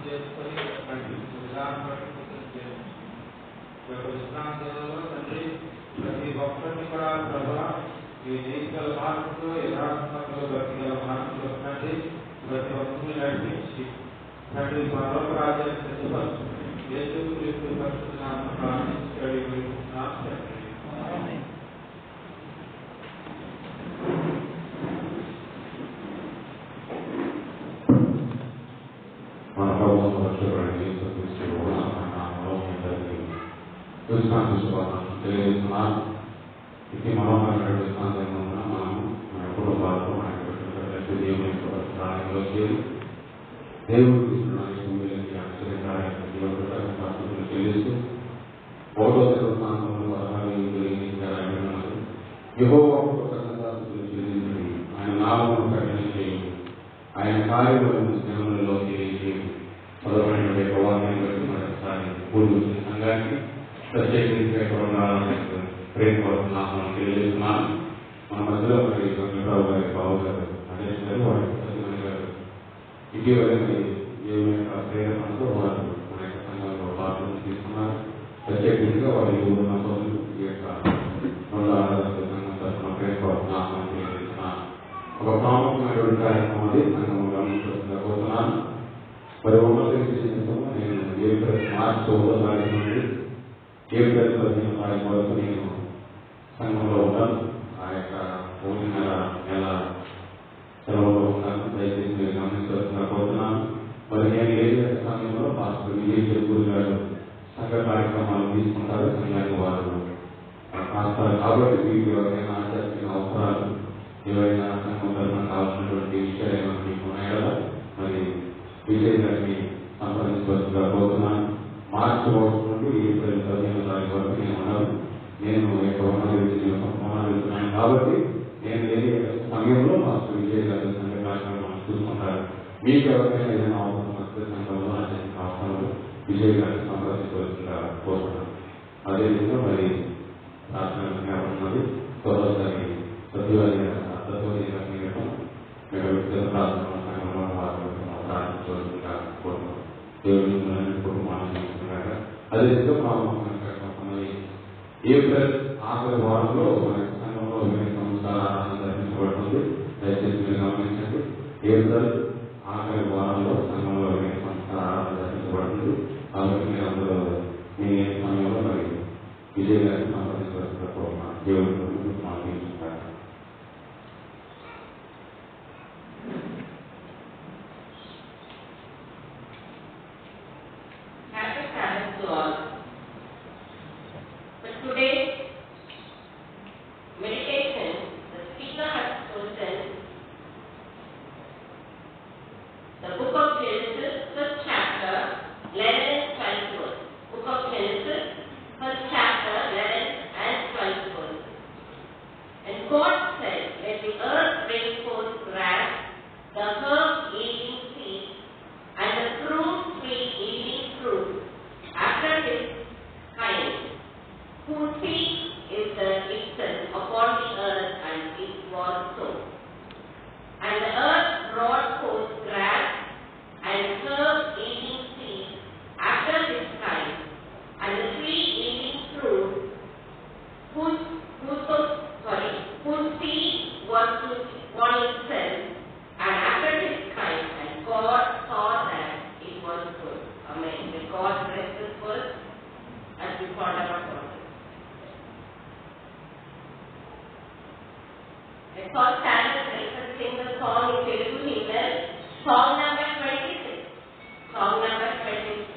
చేసుకొని నడిపించు విధానం బట్టి కృతజ్ఞతలు చెల్లించు. ఈ యొక్క విశ్రాంతిలో తండ్రి ప్రతి భక్తుడిని కూడా ప్రభు ఈ నీతిగల మార్పులు యథాత్మకలు భక్తిగల మార్పులు తండ్రి ప్రతి భక్తుని నడిపించి తండ్రి పరలోక రాజ్యాన్ని సిద్ధపరచు యేసు క్రీస్తు పరిశుద్ధ నామమున ప్రార్థించి అడిగి వేడుకుంటున్నాము తండ్రి. మన ప్రభుత్వం రక్షకుడైన యేసుక్రీస్తు కూడా మన నామములో మీ అందరికీ విశ్రాంతి శుభాకాంక్షలు తెలియజేస్తున్నాను ఇది మనోహరమైన విశ్రాంతి ఉన్న మనము మన కుటుంబాలతో మన యొక్క బిడ్డలకు దేవుని యొక్క ప్రాణంలో చేరి దేవుడికి ఇస్తున్నాను భూమిలోకి ఆశ్చర్యకార్య జీవన ప్రార్థనలు చెల్లిస్తూ ఒకటో దేవస్థానంలో పదహారు ఎనిమిది ఎనిమిది యహోవాకు కృతజ్ఞతాస్తుతులు చెల్లించండి ఆయన నామమును ప్రకటన చేయండి ఆయన కార్యములను జనములలో తెలియజేయండి మొదలైన యొక్క వాక్యాన్ని బట్టి మరొకసారి పూర్వ సంఘానికి ప్రత్యేకించి ఎక్కడ ఉండాలని ప్రేమపూర్వక నామం తెలియజేస్తున్నాను మన మధ్యలో మరి వెంకటరావు గారి బాబు గారు నరేష్ గారు వారి సత్యమణి గారు ఇటీవల మరి దేవుని యొక్క ప్రేరణతో వారు మన యొక్క సంఘంలో పాత్రలు తీసుకున్నారు ప్రత్యేకంగా వారి ఊరున్న సోదరులు ఈ యొక్క రెండు ఆరాధన సంఘం తరఫున ప్రేమపూర్వక నామం తెలియజేస్తున్నాను ఒక ప్రాముఖ్యమైనటువంటి కార్యక్రమం అది సంఘం గమనించబోతున్నాను మరి ఉన్నత విషయంలో నేను ఏప్రిల్ మార్చి తొమ్మిదో తారీఖు నుండి ఏప్రిల్ పదిహేను తారీఖు వరకు నేను సంఘంలో ఉంటాను ఆ యొక్క మూడు నెల నెల సెలవులో ఉంటాను దయచేసి మీరు గమనించవలసిన మరి నేను ఏదైతే సమయంలో పాస్టర్ విజయ్ చెరుకూరు గారు సంఘ కార్యక్రమాలు తీసుకుంటారు సంఘానికి వారు కాస్తారు కాబట్టి మీకు ఎవరైనా ఆధ్యాత్మిక అవసరాలు ఏవైనా సంఘం తరఫున కావాల్సినటువంటి విషయాలు ఏమైనా మీకు ఉన్నాయో మరి విజయ్ గారిని సంప్రదించవలసిగా కోరుతున్నాను మార్చి ఒకటి నుండి ఏప్రిల్ పదిహేను తారీఖు వరకు నేను ఉన్నాను నేను యొక్క ఉన్నది వెళ్తున్నాను కాబట్టి నేను లేని సమయంలో మాస్టర్ విజయ్ గారి సంఘ కార్యక్రమం చూసుకుంటారు మీకు ఎవరికైనా ఏదైనా అవసరం వస్తే సంఘంలో ఆధ్యాత్మిక అవసరాలు విజయ్ గారిని సంప్రదించవలసిగా కోరుతున్నాను అదేవిధంగా మరి ప్రార్థన జ్ఞాపకం త్వరసారి సత్యవారి తత్వని మీరటం మేము వ్యక్తిగత ప్రార్థన సంఘంలో వారు ప్రార్థించవలసిగా కోరుతున్నాం దేవుని మనల్ని కుటుంబాన్ని చూస్తున్నాగా అదేవిధంగా ప్రాముఖ్యమైన ఏప్రిల్ ఆఖరి వారంలో మన సంఘంలో వివిధ సంవత్సరాల ఆరాధన దర్శించబడుతుంది దయచేసి మీరు గమనించండి ఏప్రిల్ ఆఖరి వారంలో సంఘంలో వివిధ సంవత్సరాల ఆరాధన దర్శించబడుతుంది కాబట్టి మీరు అందరూ మీ సమయంలో మరి విజయ్ గారిని సంప్రదించవలసిన కోరుతున్నాను దేవుడు మాకు ఇస్తున్నారు Happy Sabbath to all. For today's meditation, the speaker has chosen the book of Genesis, first chapter, 11 and 12 verse. Book of Genesis, first chapter, 11 and 12 verse. And God said, Let the earth bring forth grass, the herb yielding seed, and the fruit tree yielding fruit, after his kind, whose seed is the itself upon the earth, and it was so. And the earth brought forth grass, and herb yielding seed, after his kind, and the tree yielding fruit, whose, whose, sorry, whose seed was to one itself, and after his kind, and God saw that it was good. Amen. May God bless this verse as we ponder upon it. Let's all stand and let us sing the song in Telugu hymnal, song number 26. Song number 26.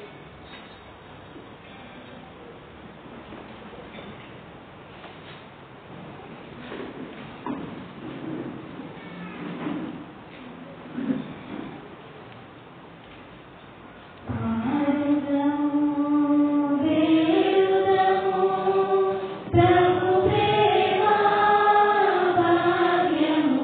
ప్రభు ప్రేమ భాగ్యము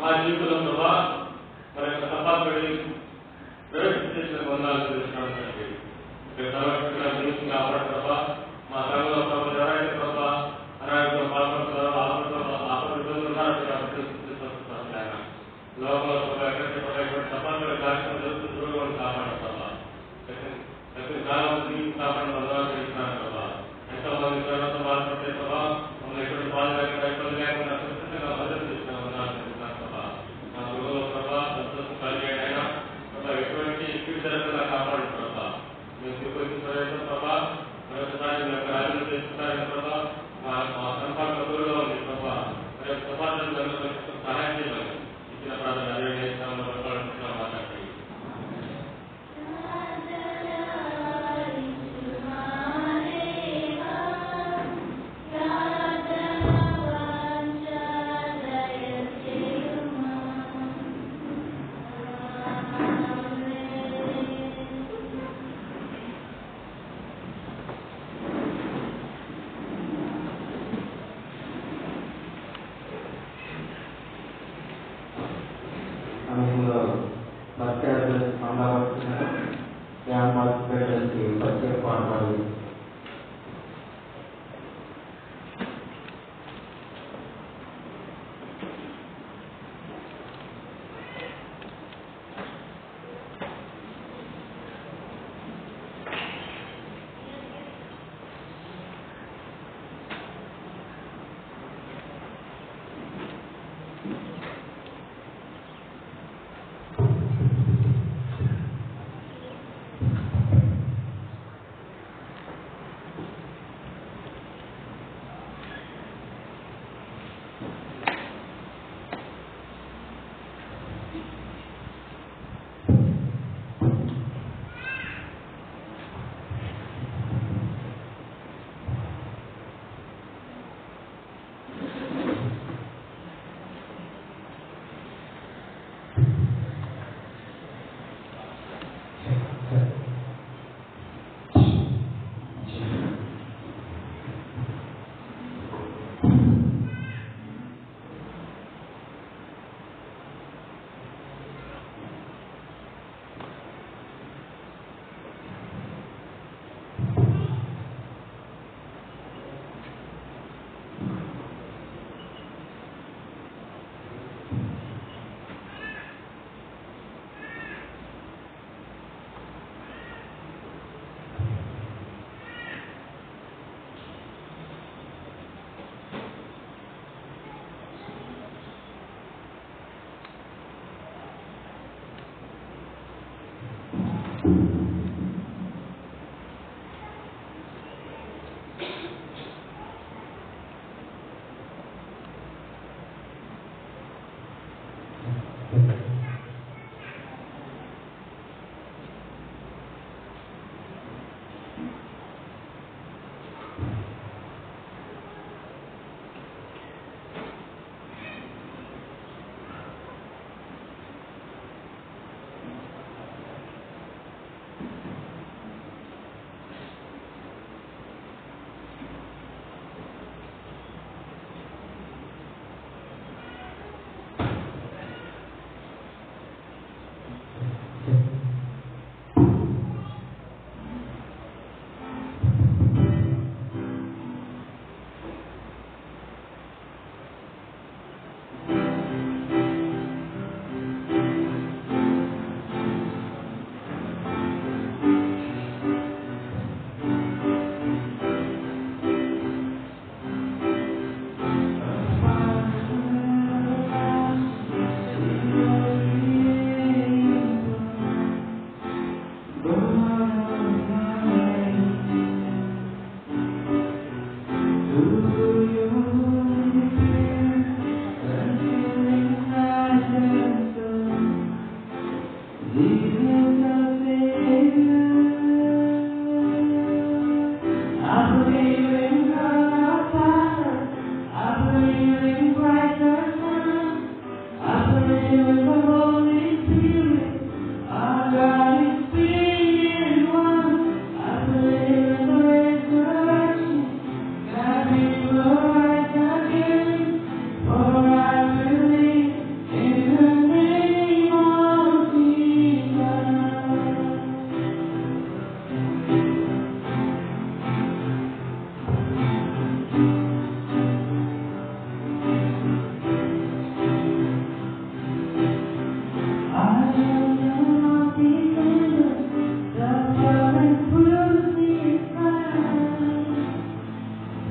మా జీవితంలో ప్రభా మరి యొక్క తపాపడి ప్రవేశించేసిన వందనాలు తెలుస్తున్నాను తండ్రి ఇక్కడ సర్వశక్తిగా జీవితం కాపాడు ప్రభా మా సంఘంలో ప్రభా ఎవరైతే ప్రభా అనారోగ్యం పాల్పడుతున్నారో ఆపదలో ఆపదలు ఉన్నారో కాబట్టి తీసుకొస్తున్నాను ఆయన లోకంలో ప్రభా ఎక్కడైతే ప్రభా ఇటువంటి తపాపడి కార్యక్రమం జరుగుతుంది దూరం కాపాడు ప్రభా ప్రతి కాలం జీవితం కాపాడిన వందనాలు తెలుస్తున్నాను ప్రభా ఎంతో మంది తర్వాత బాధపడితే ప్రభా మమ్మల్ని ఎటువంటి బాధ లేకుండా ఇబ్బంది లేకుండా సురక్షితంగా భద్రత చేసిన వందనాలు తెలుస్తున్నాను ప్రభా మా గృహంలో ప్రభా సంతోషం కలిగేయడం అయినా ప్రభా ఎటువంటి కీడు జరగకుండా కాపాడు ప్రభా మేము తిరుపతి ప్రవేశం ప్రభా మరొకసారి మీ యొక్క రాజ్యం చేసుకుంటారని ప్రభా మా మా సంపాదన దూరంలో ఉంది ప్రభా మరి యొక్క సమాజంలో సహాయం చేయమని ఇచ్చిన ప్రార్థన అదే నేర్చుకున్నాము మాట్లాడండి సమయంలో ప్రత్యేక పొందవలసిన క్యాంపస్ పెట్టేసి ప్రత్యేక పాడాలి For I believe in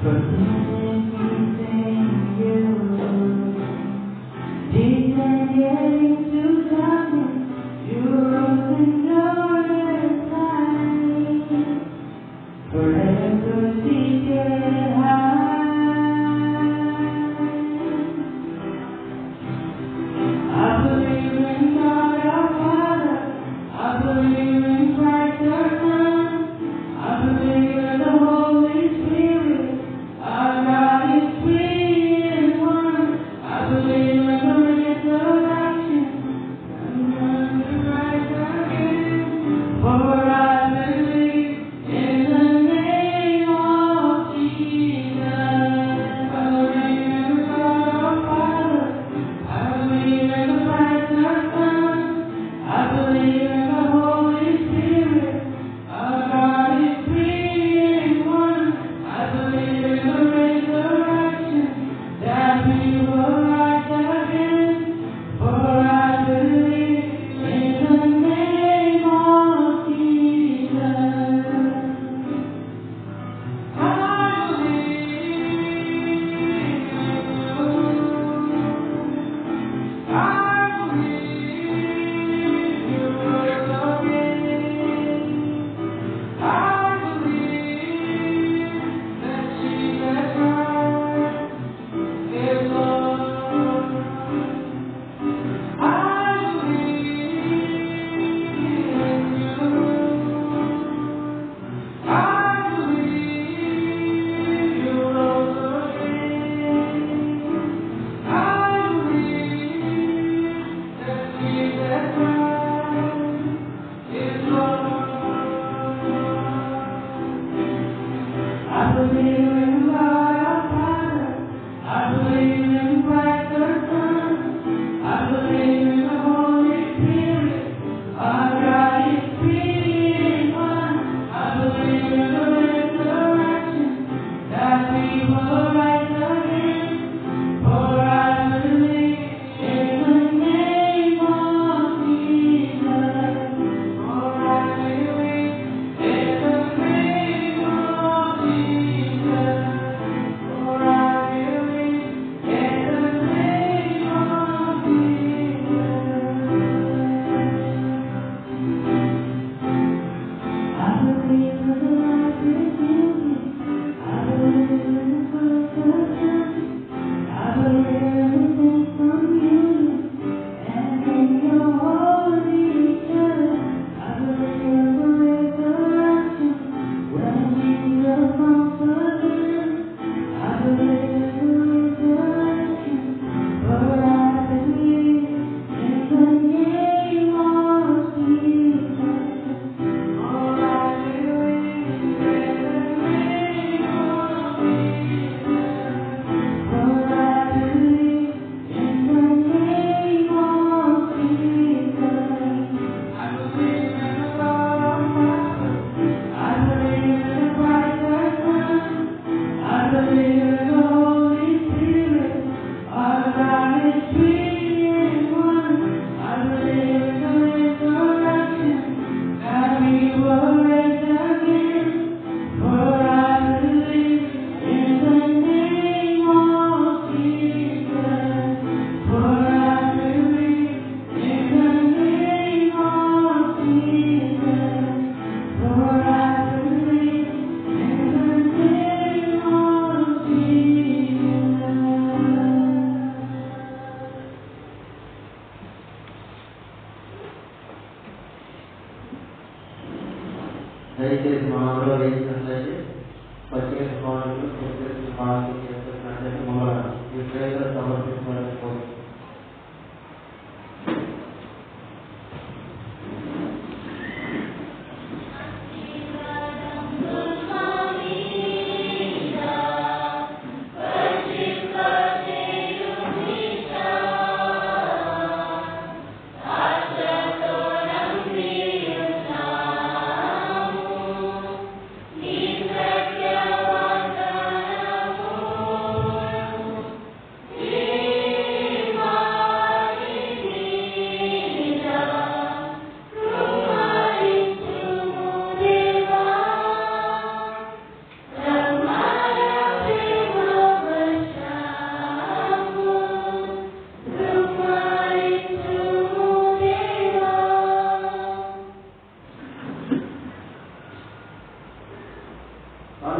Jesus.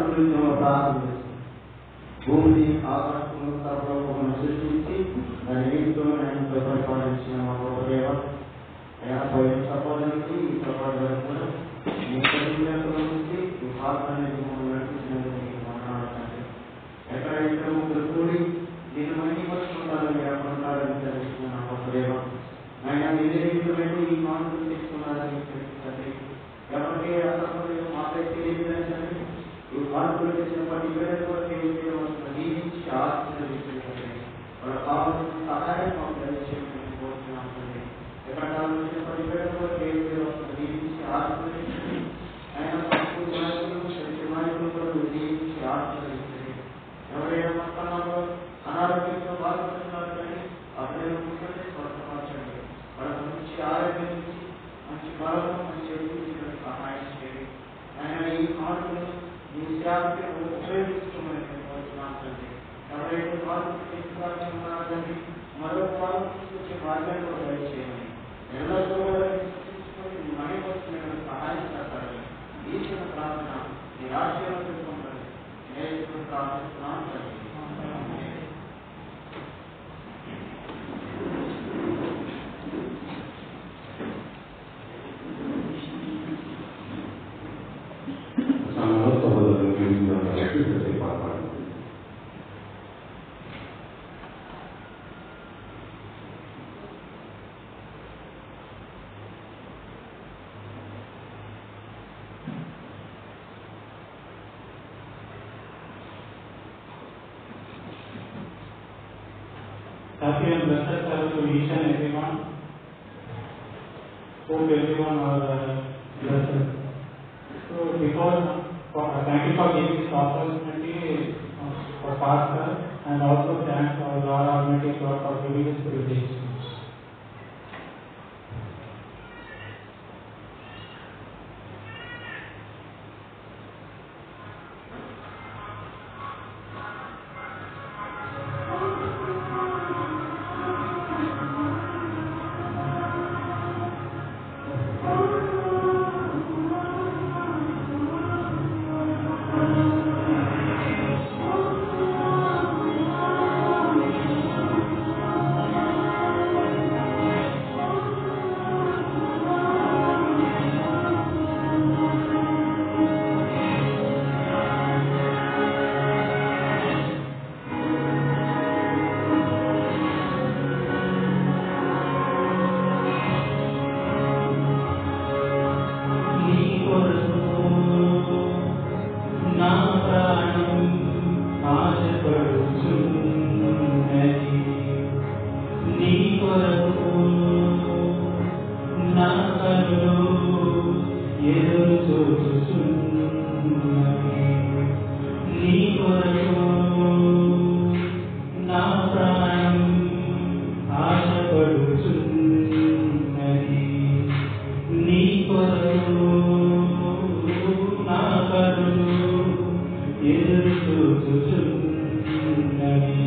గురించి మనం ప్రార్థన చేస్తాం భూమిని ఆకాశము సర్వలోకమును సృష్టించి దాని నీటితో నేను పరిపాలించిన మా గొప్ప దేవ అయా పోయిన సపోర్టుకి ఈ సపోర్టు కూడా మీ తెలివితేటల నుంచి ఈ పాత్రని మమ్మల్ని నడిపించినందుకు మీకు వందనాలు తండ్రి. ఎక్కడ ఇద్దరు ముగ్గురు కూడి దీన్ని మళ్ళీ పట్టుకుంటారని ఏమంటారని తెలుసుకున్న నా గొప్ప దేవ ఆయన నిజంగా వెళ్ళి ఈ మాటలు తీసుకున్నారని తెలుస్తుంది ఎవరికి అసలు మాకే తెలియదు తండ్రి ఈ మార్పులు చేసిన ప్రతి పేరు కూడా దేవుడి దీవించి ఆశీర్వదించండి వాళ్ళ కావాల్సిన సహాయం మాకు దయచేయమని కోరుతున్నాం తండ్రి ఎక్కడ కావాల్సిన ప్రతి పేరు కూడా దేవుడి దీవించి ఆశీర్వదించండి ఆయన మాకు నాయకులు ప్రతి నాయకులు కూడా దీవించి ఆశీర్వదించండి ఎవరైనా పట్టణంలో అనారోగ్యంతో బాధపడుతున్నారు కానీ అప్పుడే ముఖ్యంగా స్వస్థపరచండి వాళ్ళకు మంచి ఆరోగ్యం ఇచ్చి మంచి బలం మంచి అభివృద్ధి సహాయం చేయండి ఆయన ఈ మాటలు మీ సేవకి ఉపయోగించుకోమని నేను కోరుతున్నాను తండ్రి ఎవరైతే మార్పు తీసుకురావాలని ఉన్నారో తండ్రి మరో మార్పు తీసుకొచ్చే మార్గాన్ని కూడా దయచేయండి ఎల్లప్పుడూ కూడా తీసుకొని మీ మనీ కోసం మీరు సహాయం చేస్తారని ఈ చిన్న ప్రార్థన మీ ఆశీర్వాదం తెలుసుకుంటారు నేను ఇప్పుడు ప్రార్థిస్తున్నాను తండ్రి సమయంలో సహోదరులు కలిసి పాల్పడండి Happy and blessed Sabbath to each and everyone. Hope everyone are uh, blessed. So before, for, uh, thank you for giving this opportunity uh, for pastor and also thank our Lord Almighty God for giving this privilege. నీ కొరకు నా ప్రాణం ఆశపడుచున్నది నీ కొరకు నా కనులు ఎదురు చూచుచున్నవి నీ కొరకు నా ప్రాణం ఆశపడుచున్నది నీ కొరకు నా కరులు ఎదురు చూచుచున్నవి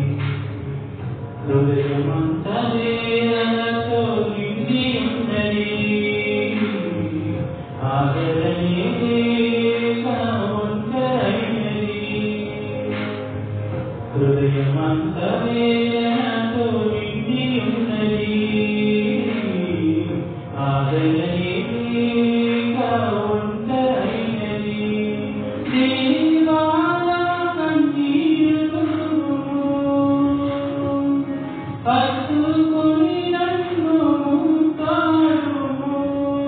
హృదయమంత వేదనతో నిండి ఉన్నది ఆదరణే లేక ఒంటరైనది హృదయమంత వేదనతో నిండి ఉన్నది ఆదరణేక ఒంటరైనది దేవాల కన్నీరు హత్తుకొని నన్ను ముట్టాడుము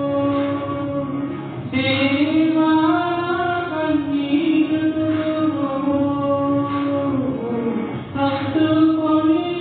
దేవాల కన్నీరు హత్తుకొని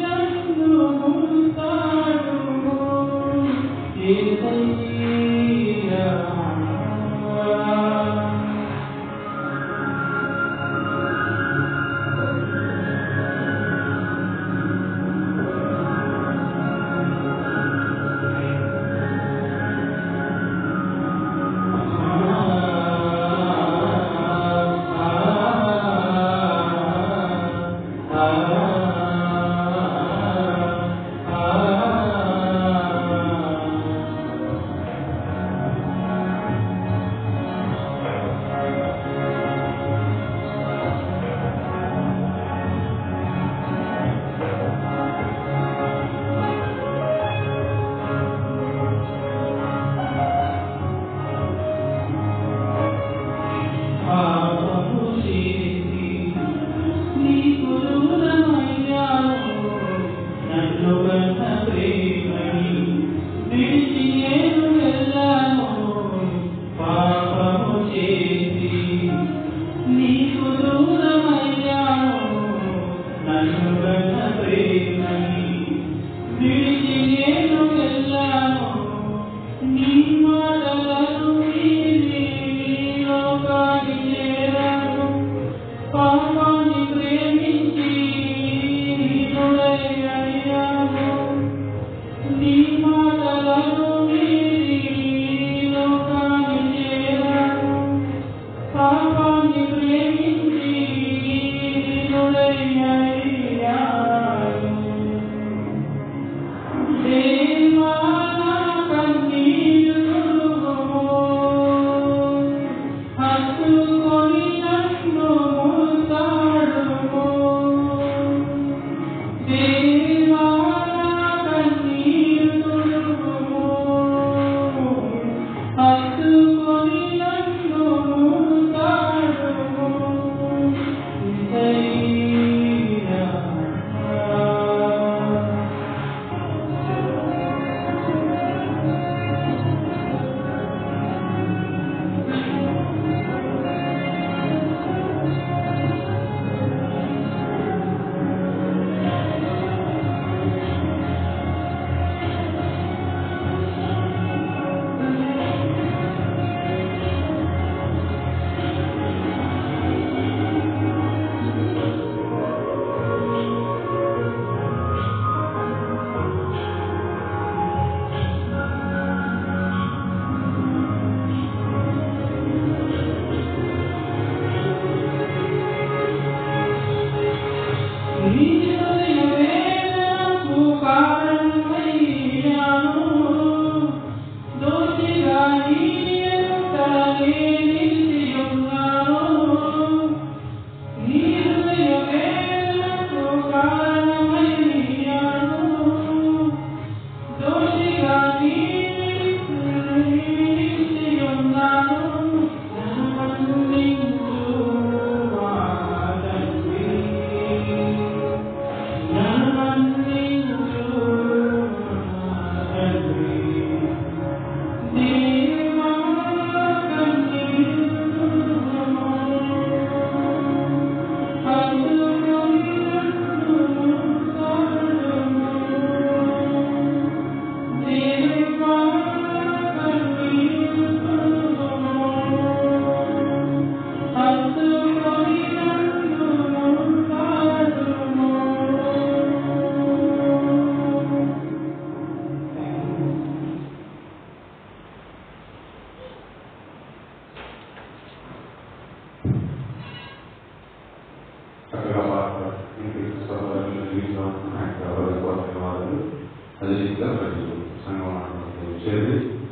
చక్కగా పాడతారు ఇంటి సహోదరులు వీటిలో ఆయన ఎవరికి ధన్యవాదాలు అదేవిధంగా ప్రతి సంఘం అన్నటువంటి చేరి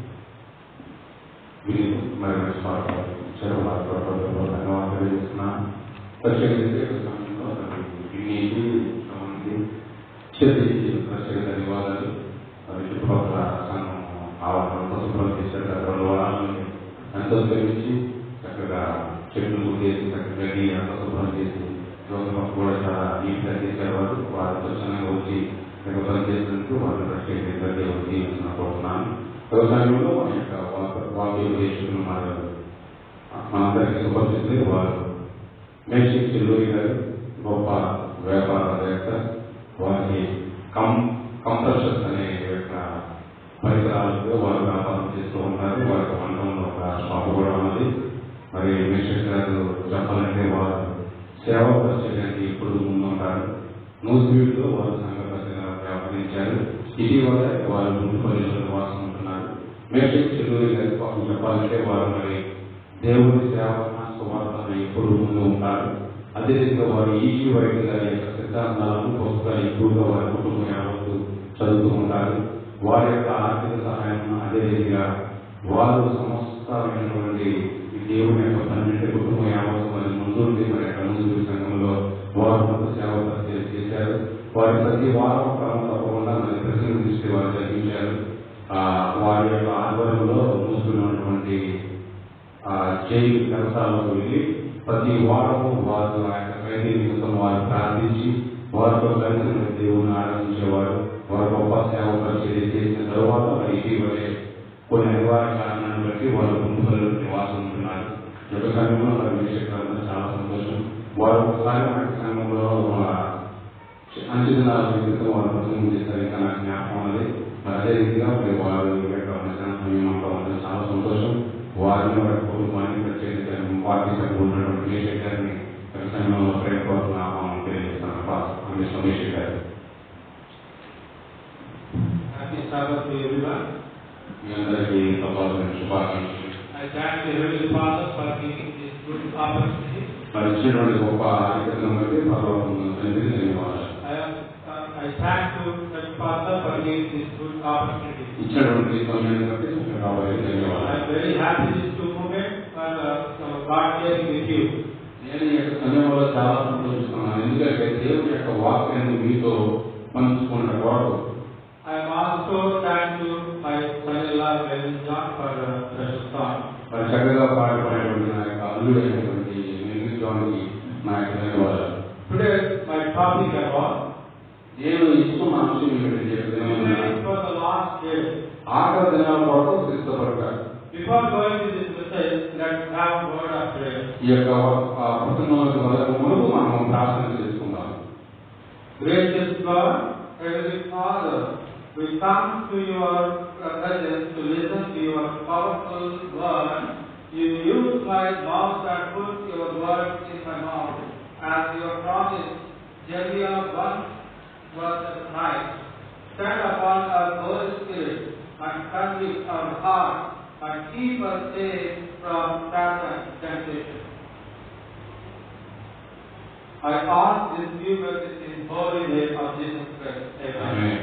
వీళ్ళు మరి మంచి పాడతారు చెరువు పాడతారు ధన్యవాదాలు తెలియజేస్తున్నాను ప్రత్యేకించి సమయంలో ఇన్నికి సంబంధించి చేతి ప్రత్యేక ధన్యవాదాలు మరి చుట్టుపక్కల సంఘం ఆవరణ శుభ్రం చేశారు గత రెండు వారాల నుండి ఎంతో తెలిసి చక్కగా చెట్లు చేసి చక్కగా గడ్డి అంతా శుభ్రం చేసి రోజు కూడా చాలా నీట్గా చేసేవారు వారు స్వచ్ఛంగా వచ్చి ఇక్కడ పని చేసినందుకు వాళ్ళు ప్రత్యేకంగా దేవుడు జీవించుకోబోతున్నాను వ్యవసాయంలో మన యొక్క వాక్- వాక్యోపదేశకులు మన మనందరికీ సుపరిచితులు వారు మేషి చెల్లూరి గారు గొప్ప వ్యాపారవేత్త వారికి కం కంప్రెషర్స్ అనే యొక్క పరికరాలతో వారు వ్యాపారం చేస్తూ ఉంటారు వారికి మండలంలో ఒక షాప్ కూడా ఉన్నది మరి మేషక్ గారు చెప్పాలంటే వారు సేవా పరిచయానికి ఇప్పుడు ముందుంటారు నూజివీడులో వారు సంఘ పరిచయంగా వ్యాపరించారు ఇటీవల వారు ముందుపల్లిలో నివాసం ఉంటున్నారు మేషక్ చెల్లూరి గారి పాపం చెప్పాలంటే వారు మరి దేవుని సేవ సువార్తను ఎప్పుడు ముందు ఉంటారు అదేవిధంగా వారు ఈజీ వైద్య గారి యొక్క సిద్ధాంతాలను పుస్తకాలు ఎక్కువగా వారి కుటుంబం యావత్తు చదువుతూ ఉంటారు వారి యొక్క ఆర్థిక సహాయం అదేవిధంగా వారు సమస్తమైనటువంటి ఈ దేవుని యొక్క పన్నెండు కుటుంబం యావత్తు మరి ముందుండి మరి యొక్క ముందు సంఘంలో వారు కొంత సేవ పరిచయం చేశారు వారి ప్రతి వారం క్రమం తప్పకుండా మరి ప్రశ్న దృష్టి వారు జరిగించారు ఆ, వారి యొక్క ఆధ్వర్యంలో మూసుకుని ఉన్నటువంటి ఆ జైలు కరసాలకు వెళ్ళి ప్రతి వారము వారు ఆ యొక్క ఖైదీ నిమిత్తం వారు ప్రార్థించి వారితో కలిసి మరి దేవుని ఆరాధించేవారు వారు గొప్ప సేవ పరిచయం చేసిన తరువాత మరి ఇటీవలే కొన్ని అనివార్య కారణాలను బట్టి వారు ముందులో నివాసం ఉంటున్నారు యొక్క సంఘంలో మరి విషయంలో చాలా సంతోషం వారు ఒకసారి మన సంఘంలో ఆ, అంచెదినాల క్రితం వారు ప్రసంగం చేశారు ఇంకా నాకు జ్ఞాపకం ఉన్నది మరి అదేవిధంగా మరి వారు ఈ యొక్క మధ్యాహ్న సమయం ఉండడం చాలా సంతోషం వారిని వారి కుటుంబాన్ని ప్రత్యేకంగా వారికి సంఘం ఉన్నటువంటి మేషక్ గారిని యొక్క సంఘంలో ప్రేమపూర్వక నామం తెలియజేస్తాను అండి సమేష్ గారు Happy Sabbath to everyone. మీ అందరికీ తప్పని శుభాకాంక్షలు I thank the Heavenly Father for giving this good opportunity. మరి ఇచ్చినటువంటి గొప్ప ఆధిక్యతను బట్టి పర్వతం తండ్రి ధన్యవాదాలు I am, uh, I thank to Heavenly Father for giving this good opportunity. ఇచ్చినటువంటి సమయాన్ని బట్టి కాబట్టి I ధన్యవాదాలు am very happy this two moment for uh, uh, God sharing with you. నేను ఈ యొక్క సమయంలో చాలా సంతోషిస్తున్నాను ఎందుకంటే దేవుని యొక్క వాక్యాన్ని మీతో పంచుకున్న కొరకు I am also thankful to my son-in-law, Reverend John, for uh, precious song. మరి చక్కగా పాడబడేటువంటి నా యొక్క అల్లుడైనటువంటి నిర్మించడానికి నా యొక్క ధన్యవాదాలు Today, my topic about నేను ఇస్తున్న అంశం ఏమిటంటే preparing for the last day. ఆఖరి దినాల కొరకు సిద్ధపడతారు Before going to this message, let's have word of prayer. ఈ యొక్క ఆ ప్రసంగంలోకి మొదటి మునుపు మనం ప్రార్థన చేసుకుందాం Gracious God, Heavenly Father, we come to your presence to listen to your powerful word. You use my mouth and put your word in my mouth. As your promise, Jeremiah 1 verse 9. Stand upon our Holy Spirit and convict our heart and keep us safe from Satan's temptation. I ask this few verses in holy name of Jesus Christ. Amen. Amen.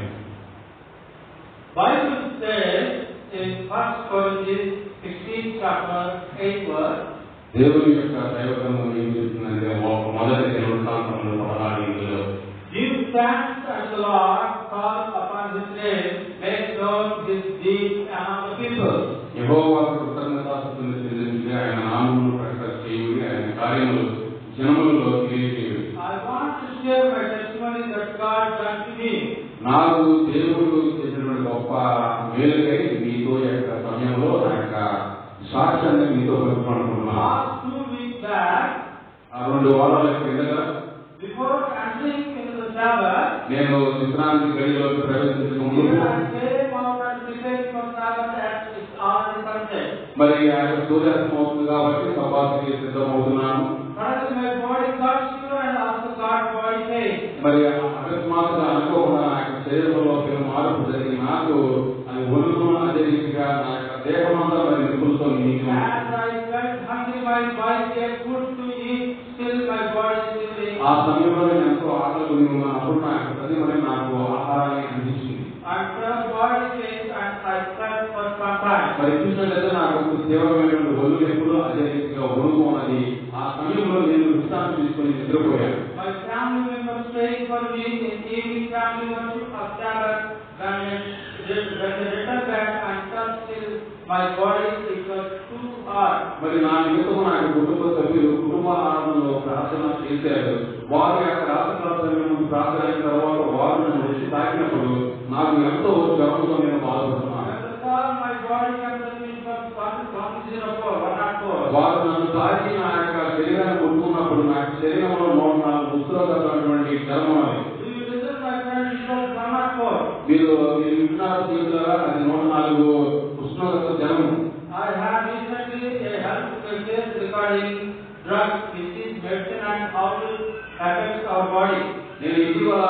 Bible says in 1 Corinthians 16 chapter 8 verse, దేవుని యొక్క దైవగ్రంథం ఏం చెప్తుందంటే ఒక మొదటి దినవృత్తాంతంలో పదహారు ఇందులో Give thanks unto the Lord, call upon his name, make known his deeds among the people. యెహోవాకు కృతజ్ఞతాస్తుతులు చెల్లించి ఆయన నామమును ప్రకటన చేయుడి ఆయన కార్యములు జనములలో తెలియజేయుడి I want to share my testimony that God done to me. నాకు దేవుడు చేసినటువంటి గొప్ప మేలుకై మీతో ఈ యొక్క సమయంలో నా యొక్క సాక్ష్యాన్ని మీతో పంచుకోనుకుంటున్నాను Last two weeks back, ఆ రెండు వారాల క్రిందట before entering into the Sabbath, నేను చిత్రాంతి గడిలోకి ప్రవేశించక ముందు here I came out and prepared for Sabbath and it's already Sunday. మరి ఆ యొక్క సూర్యాస్తం అవుతుంది కాబట్టి సభాకి సిద్ధమవుతున్నాను Suddenly my body got shiver and also got body pain. మరి అకస్మాత్తుగా అనుకోకుండా నా యొక్క శరీరంలో పెను మార్పు జరిగి నాకు అది వణుకును అదే రీతిగా నా యొక్క దేహమంతా మరి నిపులతో నీకు As I felt hungry, my body gave food to eat, still my body is shivering. ఆ సమయంలో నేను ఎంతో ఆకలి కొని ఉన్నప్పుడు నా యొక్క ప్రతిమని నాకు ఆహారాన్ని అందించింది I felt body pain and I slept for some time. మరి చూసినట్లయితే నాకు ఒక తీవ్రమైనటువంటి ఒళ్ళు ఎప్పుడు అదే రీతిగా వణుకు ఉన్నది ఆ సమయంలో నేను విశ్రాంతి తీసుకొని నిద్రపోయాను My family members praying for me in evening family worship of Sabbath. When I when I returned back and felt still my body it was too hard. మరి నా నిమిత్తం నా యొక్క కుటుంబ సభ్యులు కుటుంబ ఆనందంలో ప్రార్థన చేశారు వారి యొక్క రాత్రి ప్రార్థన ప్రార్థన అయిన తర్వాత వారు నన్ను వచ్చి తాకినప్పుడు నాకు ఎంతో జ్వరంతో నేను బాధపడుతున్నాను When the fall my body comes in from one one zero four, one not four. వారు నన్ను తాకి నా యొక్క శరీరాన్ని కొట్టుకున్నప్పుడు నా యొక్క శరీరంలో నూట నాలుగు ఉత్తరమైనటువంటి జ్వరం అది Do you listen my friend? It was one not four. మీరు మీరు వింటున్నారు తీరుతారా అది నూట నాలుగు ఉష్ణోగ్రత జ్వరం I had recently a health case regarding drugs, which is medicine and how it affects our body. నేను ఇటీవల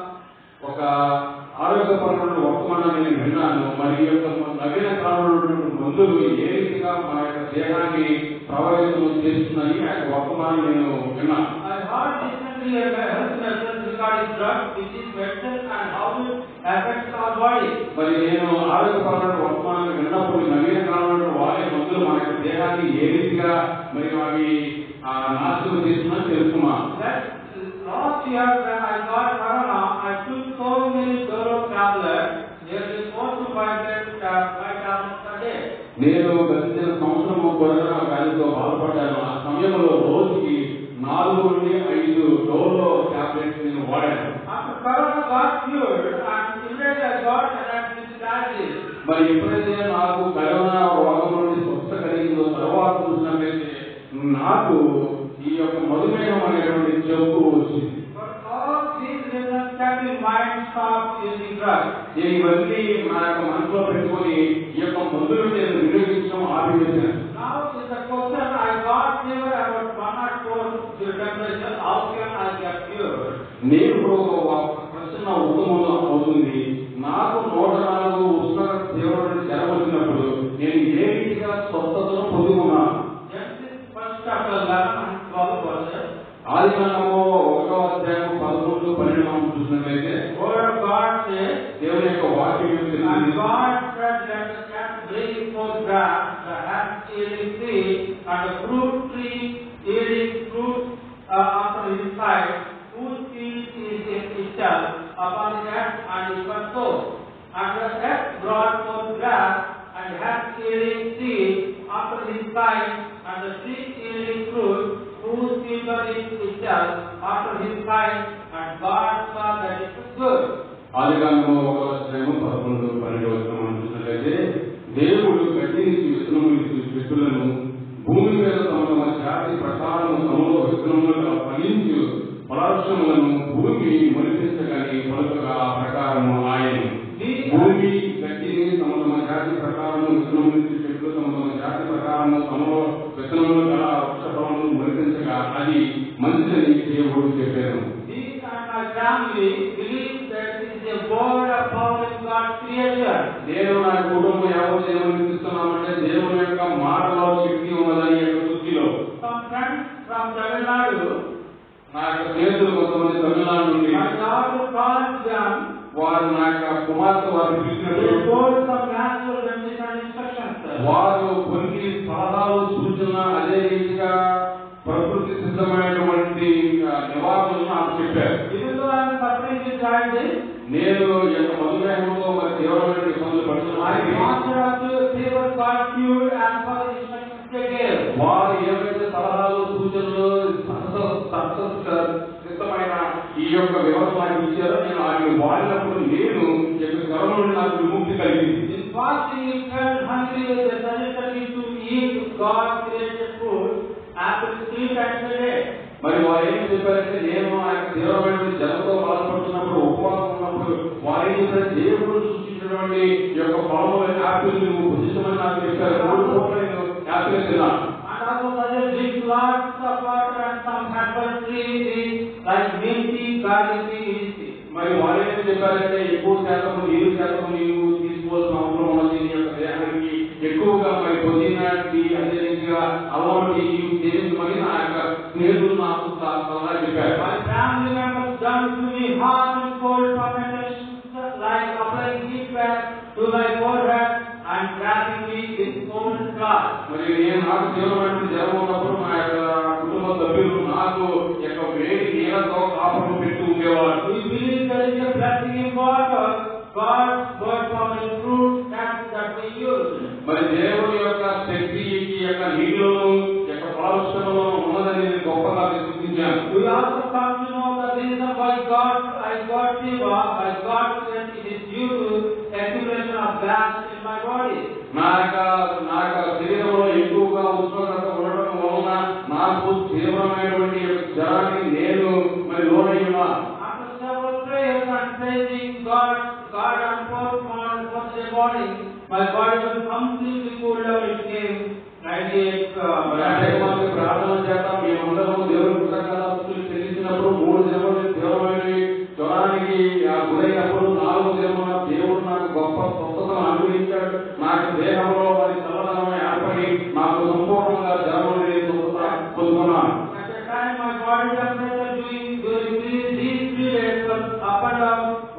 ఒక ఆరోగ్యపరమైన వర్తమానాన్ని నేను విన్నాను మరి ఈ యొక్క నవీన కాలంలో మందులు ఏ రీతిగా మన యొక్క దేహాన్ని ప్రభావితం చేస్తున్నాయి ఆ యొక్క వర్తమానం నేను విన్నాను I heard recently a health message regarding drugs, which is medicine and how it affects our body. మరి నేను ఆరోగ్యపరమైన వర్తమానాన్ని విన్నప్పుడు నవీన కాలంలో వాడే మందులు మన యొక్క దేహాన్ని ఏ రీతిగా మరి అవి ఆ, నాశనం చేస్తున్నాయని తెలుసుకున్నాను That last year when I got corona, I took so many Doro tablets, nearly four to five tablets, uh, five tablets a day. నేను గతించిన సంవత్సరం కరోనా వ్యాధితో బాధపడ్డాను ఆ సమయంలో రోజుకి నాలుగు నుండి ఐదు డోలో టాబ్లెట్స్ నేను వాడాను After corona got cured, and immediately I got an diabetes. మరి ఎప్పుడైతే నాకు కరోనా రోగం నుండి స్వస్థ కలిగిందో తర్వాత చూసినట్లయితే నాకు ఈ యొక్క మధుమేహం అనేటువంటి జబ్బు వచ్చింది For all these reasons, can your mind stop using drugs? నేను ఇవన్నీ నా యొక్క మనసులో పెట్టుకొని ఈ యొక్క మందులు నేను వినియోగించడం ఆపివేశాను Now is the question, I got fever about one or two to temperature, how can I get cured? నేను ఇప్పుడు ఒక ప్రశ్న ఉత్తమంలో అవుతుంది నాకు నూట నాలుగు ఉష్ణోగ్రత తీవ్రమైన జ్వరం వచ్చినప్పుడు నేను ఏ రీతిగా స్వస్థతను పొందుకున్నాను Genesis first chapter 11 and 12 verses. ఆది కాండము ఒకటో అధ్యాయం పదమూడు పన్నెండు మనం చూసినట్లయితే Word of God says, దేవుని యొక్క వాక్యం ఏం And చెప్తుంది? God said, Let the cat bring forth grass, the hat yielding tree, and the fruit tree yielding fruit uh, after his side, whose seed is in itself upon the earth, and it was so. And the earth brought forth grass, and hat yielding seed after his kind, and the tree yielding fruit, whose seed was in itself after his kind, and God saw that it was good. ఆది కాండము ఒకటో అధ్యాయము పదకొండు పన్నెండు వచ్చిన మనం చూసినట్లయితే దేవుడు గడ్డి నుంచి విత్తనము ఇచ్చి విత్తులను భూమి మీద తమ తమ జాతి ప్రకారము తమలో విత్తనములుగా ఫలించు ఫలాక్షములను భూమి మొలిపించగాని పలుకగా ఆ ప్రకారము ఆయన భూమి గడ్డిని తమ తమ జాతి ప్రకారము విత్తనములు ఇచ్చి చెట్లు తమ తమ జాతి ప్రకారము తమలో విత్తనములు గల వృక్షఫలములు మొలిపించగా అది మంచిదని దేవుడు చెప్పారు Me and my family believe that it is a word of power in God's creation. నేను నా కుటుంబం ఎవరు ఏమనిపిస్తున్నామంటే దేవుని యొక్క మాటలో శక్తి ఉన్నదని యొక్క వృత్తిలో Some friends from Tamil Nadu, నా యొక్క వారు నా యొక్క కుమార్తె వారు They పిలిచినప్పుడు told some manual remedies and instructions. sir. వారు కొన్ని సలహాలు సూచన అదే రీతిగా ప్రకృతి సిద్ధమైనటువంటి ఆ, నివారణలు నాకు చెప్పారు Even though I am suffering with diabetes, నేను ఈ యొక్క మధుమేహంలో మరి తీవ్రమైన ఇబ్బందులు I పడుతున్నాను wanted us to see what God cured and for the instructions they gave. వారు ఏవైతే సలహాలు సూచనలు సిద్ధమైన ఈ యొక్క వ్యవస్థ నాకు ఇచ్చారో నేను ఆయన వాడినప్పుడు నేను ఈ యొక్క శ్రమ నుండి నాకు విముక్తి కలిగింది In fasting, he felt hungry, they suggested me to eat God created food after three times a day. మరి వారు ఏం చెప్పారంటే నేను ఆ యొక్క తీవ్రమైన జలంతో బాధపడుతున్నప్పుడు ఉపవాసం ఉన్నప్పుడు వారు ఏం చెప్పారు దేవుడు సృష్టించినటువంటి ఈ యొక్క ఫలముల యాపిల్ నువ్వు భుజించమని నాకు చెప్పారు మూడు పూటలు నేను యాపిల్ తిన్నాను And also suggested drink lots of water and some herbal tea like mint tea, garlic tea, easy. మరి వారు ఏం చెప్పారంటే ఎక్కువ శాతం నీరు శాతం నీవు తీసుకోవాల్సిన అవసరం ఉన్నది నీ యొక్క దేహానికి ఎక్కువగా మరి పుదీనా టీ అదే రీతిగా అల్లం టీ నీవు సేవించమని నా యొక్క స్నేహితులు నాకు సల- సలహా చెప్పారు My family members done to me hot and cold fermentations like applying heat pad to my forehead and wrapping me in cold cloth. మరి నేను నాకు తీవ్రమైన జ్వరం ఉన్నప్పుడు నా యొక్క కుటుంబ సభ్యులు నాకు యొక్క వేడి నీళ్ళతో కాపడం పెట్టి ఉండేవారు We believe there is a blessing in water, God's word from the fruit that, that we use. మరి దేవుని యొక్క శక్తి ఈ యొక్క నీళ్ళను ఈ యొక్క పాలుష్యంలో ఉన్నదని నేను గొప్పగా విశ్వసించాను We also come to know the reason why God, I got fever, I got that it is due to accumulation of gas in my body. నా యొక్క నా యొక్క శరీరంలో ఎక్కువగా ఉష్ణోగ్రత ఉండడం వలన నాకు తీవ్రమైనటువంటి యొక్క జ్వరానికి నేను మరి లోనయ్యున్నా After several prayers and praising God, God on fourth morning, Thursday morning, my body was completely cooled down. It came 98 మరి uh, అనేక మంది ప్రార్థన చేత మేమందరం దేవుని కృతజ్ఞతలు చెల్లించినప్పుడు మూడు దినములు తీవ్రమైన జ్వరానికి ఆ గురైనప్పుడు నాలుగు దినముల దేవుడు నాకు గొప్ప స్వస్థతను అనుగ్రహించాడు నాకు దేహంలో మరి చల్లదనం ఏర్పడి నాకు సంపూర్ణంగా జ్వరం అనేది స్వస్థత పొందుకున్నాను At the time, my body temperature during, during these, these three days was up and down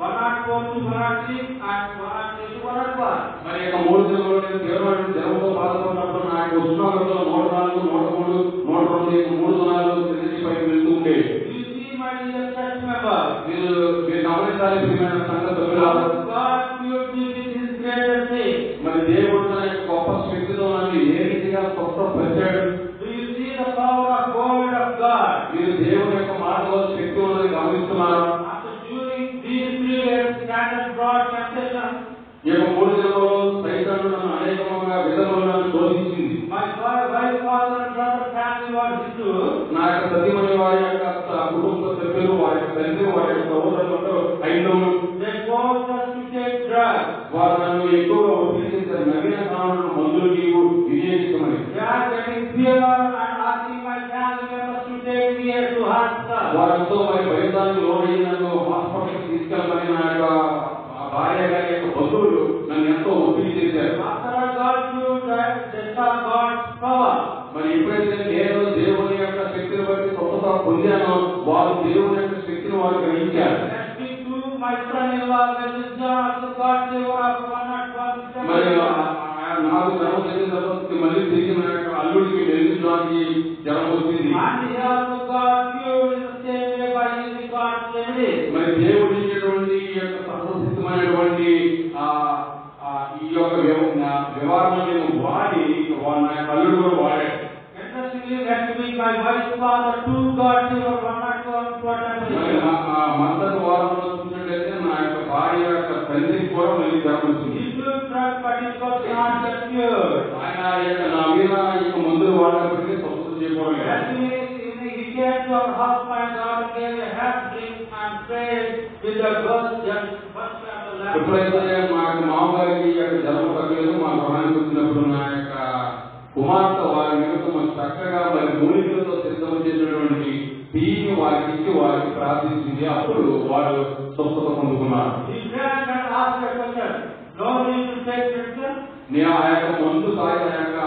104 to 106 and 103 to 101. మరి యొక్క మూడు దినములు నేను తీవ్రమైన జ్వరంతో బాధపడినప్పుడు నా యొక్క ఉష్ణోగ్రతలు నూట నాలుగు నూట మూడు నూట రెండు ఈ మూడు దినాలు తిరిగి పైకి వెళ్తూ ఉండేవి You see, my dear church member, మీరు మీరు గమనించాలి ప్రియమైన సంఘ సభ్యులారా God cured me with His greater faith. మరి దేవుడు తన యొక్క గొప్ప శక్తితో నన్ను ఏ రీతిగా స్వస్థపరిచాడు Do you see the power of word of God? మీరు దేవుని యొక్క మాటలో శక్తి ఉన్నది గమనిస్తున్నారు After during these three days, scattered broad temptation, ఈ యొక్క మూడు దినములలో సైతాను నన్ను అనేకముగా విధములు నన్ను శోధించింది my fa- wife, father, and brother family was Hindu. నా యొక్క సతీమణి వారి యొక్క స- కుటుంబ సభ్యులు వారి యొక్క తండ్రి వారి యొక్క సహోదరులు ఐదవులు They forced us to take drugs. వారు నన్ను ఎక్కువగా ఒప్పించారు నవీన కానులను మందులు నీవు వినియోగించమని They are getting fear and asking my family members to take me here to hospital. వారంతో మరి భయందాన్ని లోనయ్యి నన్ను హాస్పిటల్కి తీసుకెళ్ళమని నా యొక్క ఆ భార్య గారి యొక్క బంధువులు నన్ను ఎంతో ఒత్తిడి చేశారు After I got to that, they saw God's power. మరి ఎప్పుడైతే నేను దేవుని యొక్క శక్తిని బట్టి స్వస్థత పొందానో వారు దేవుని యొక్క శక్తిని వారు గ్రహించారు I speak to my son-in-law, Mrs. John, after God favor of one not one మరి seven. ఆ- ఆ నాకు జ్వరం వచ్చిన తర్వాత మళ్ళీ తిరిగి నా యొక్క అల్లుడికి వెలిగించడానికి జ్వరం వచ్చింది And he also got cured in the same way by using God's remedy. మరి దేవుడు ఇచ్చినటువంటి ఈ యొక్క సర్వసిద్ధమైనటువంటి ఆ ఆ ఈ యొక్క వ్యవ- నా వ్యవహారం నేను వాడి వా- నా యొక్క అల్లుడు కూడా వాడాడు Interestingly, next week my wife's father too got fever one not one మరి temperature. మా- ఆ మంతకు వారంలో చూసినట్లయితే నా యొక్క భార్య యొక్క తండ్రికి కూడా మళ్ళీ జ్వరం వచ్చింది He took drug, but it was not get cured. ఆయన ఈ యొక్క నా మీద ఈ యొక్క మందులు వాడినప్పటికీ స్వస్థత చేయకపోవడం Next week, evening, he came to our house, my daughter gave a half drink and prayed with the girls just first after last. ఎప్పుడైతే మా యొక్క మామగారికి ఈ యొక్క జన్మ తగ్గలేదు మా గృహానికి వచ్చినప్పుడు నా యొక్క కుమార్తె వారి నిమిత్తం చక్కగా మరి మూలికలతో సిద్ధం చేసినటువంటి టీని వారికి ఇచ్చి వారికి ప్రార్థించింది అప్పుడు వారు స్వస్థత పొందుకున్నారు He drank and asked a question. No need to take medicine? నేను ఆ యొక్క మందు తాగిన యొక్క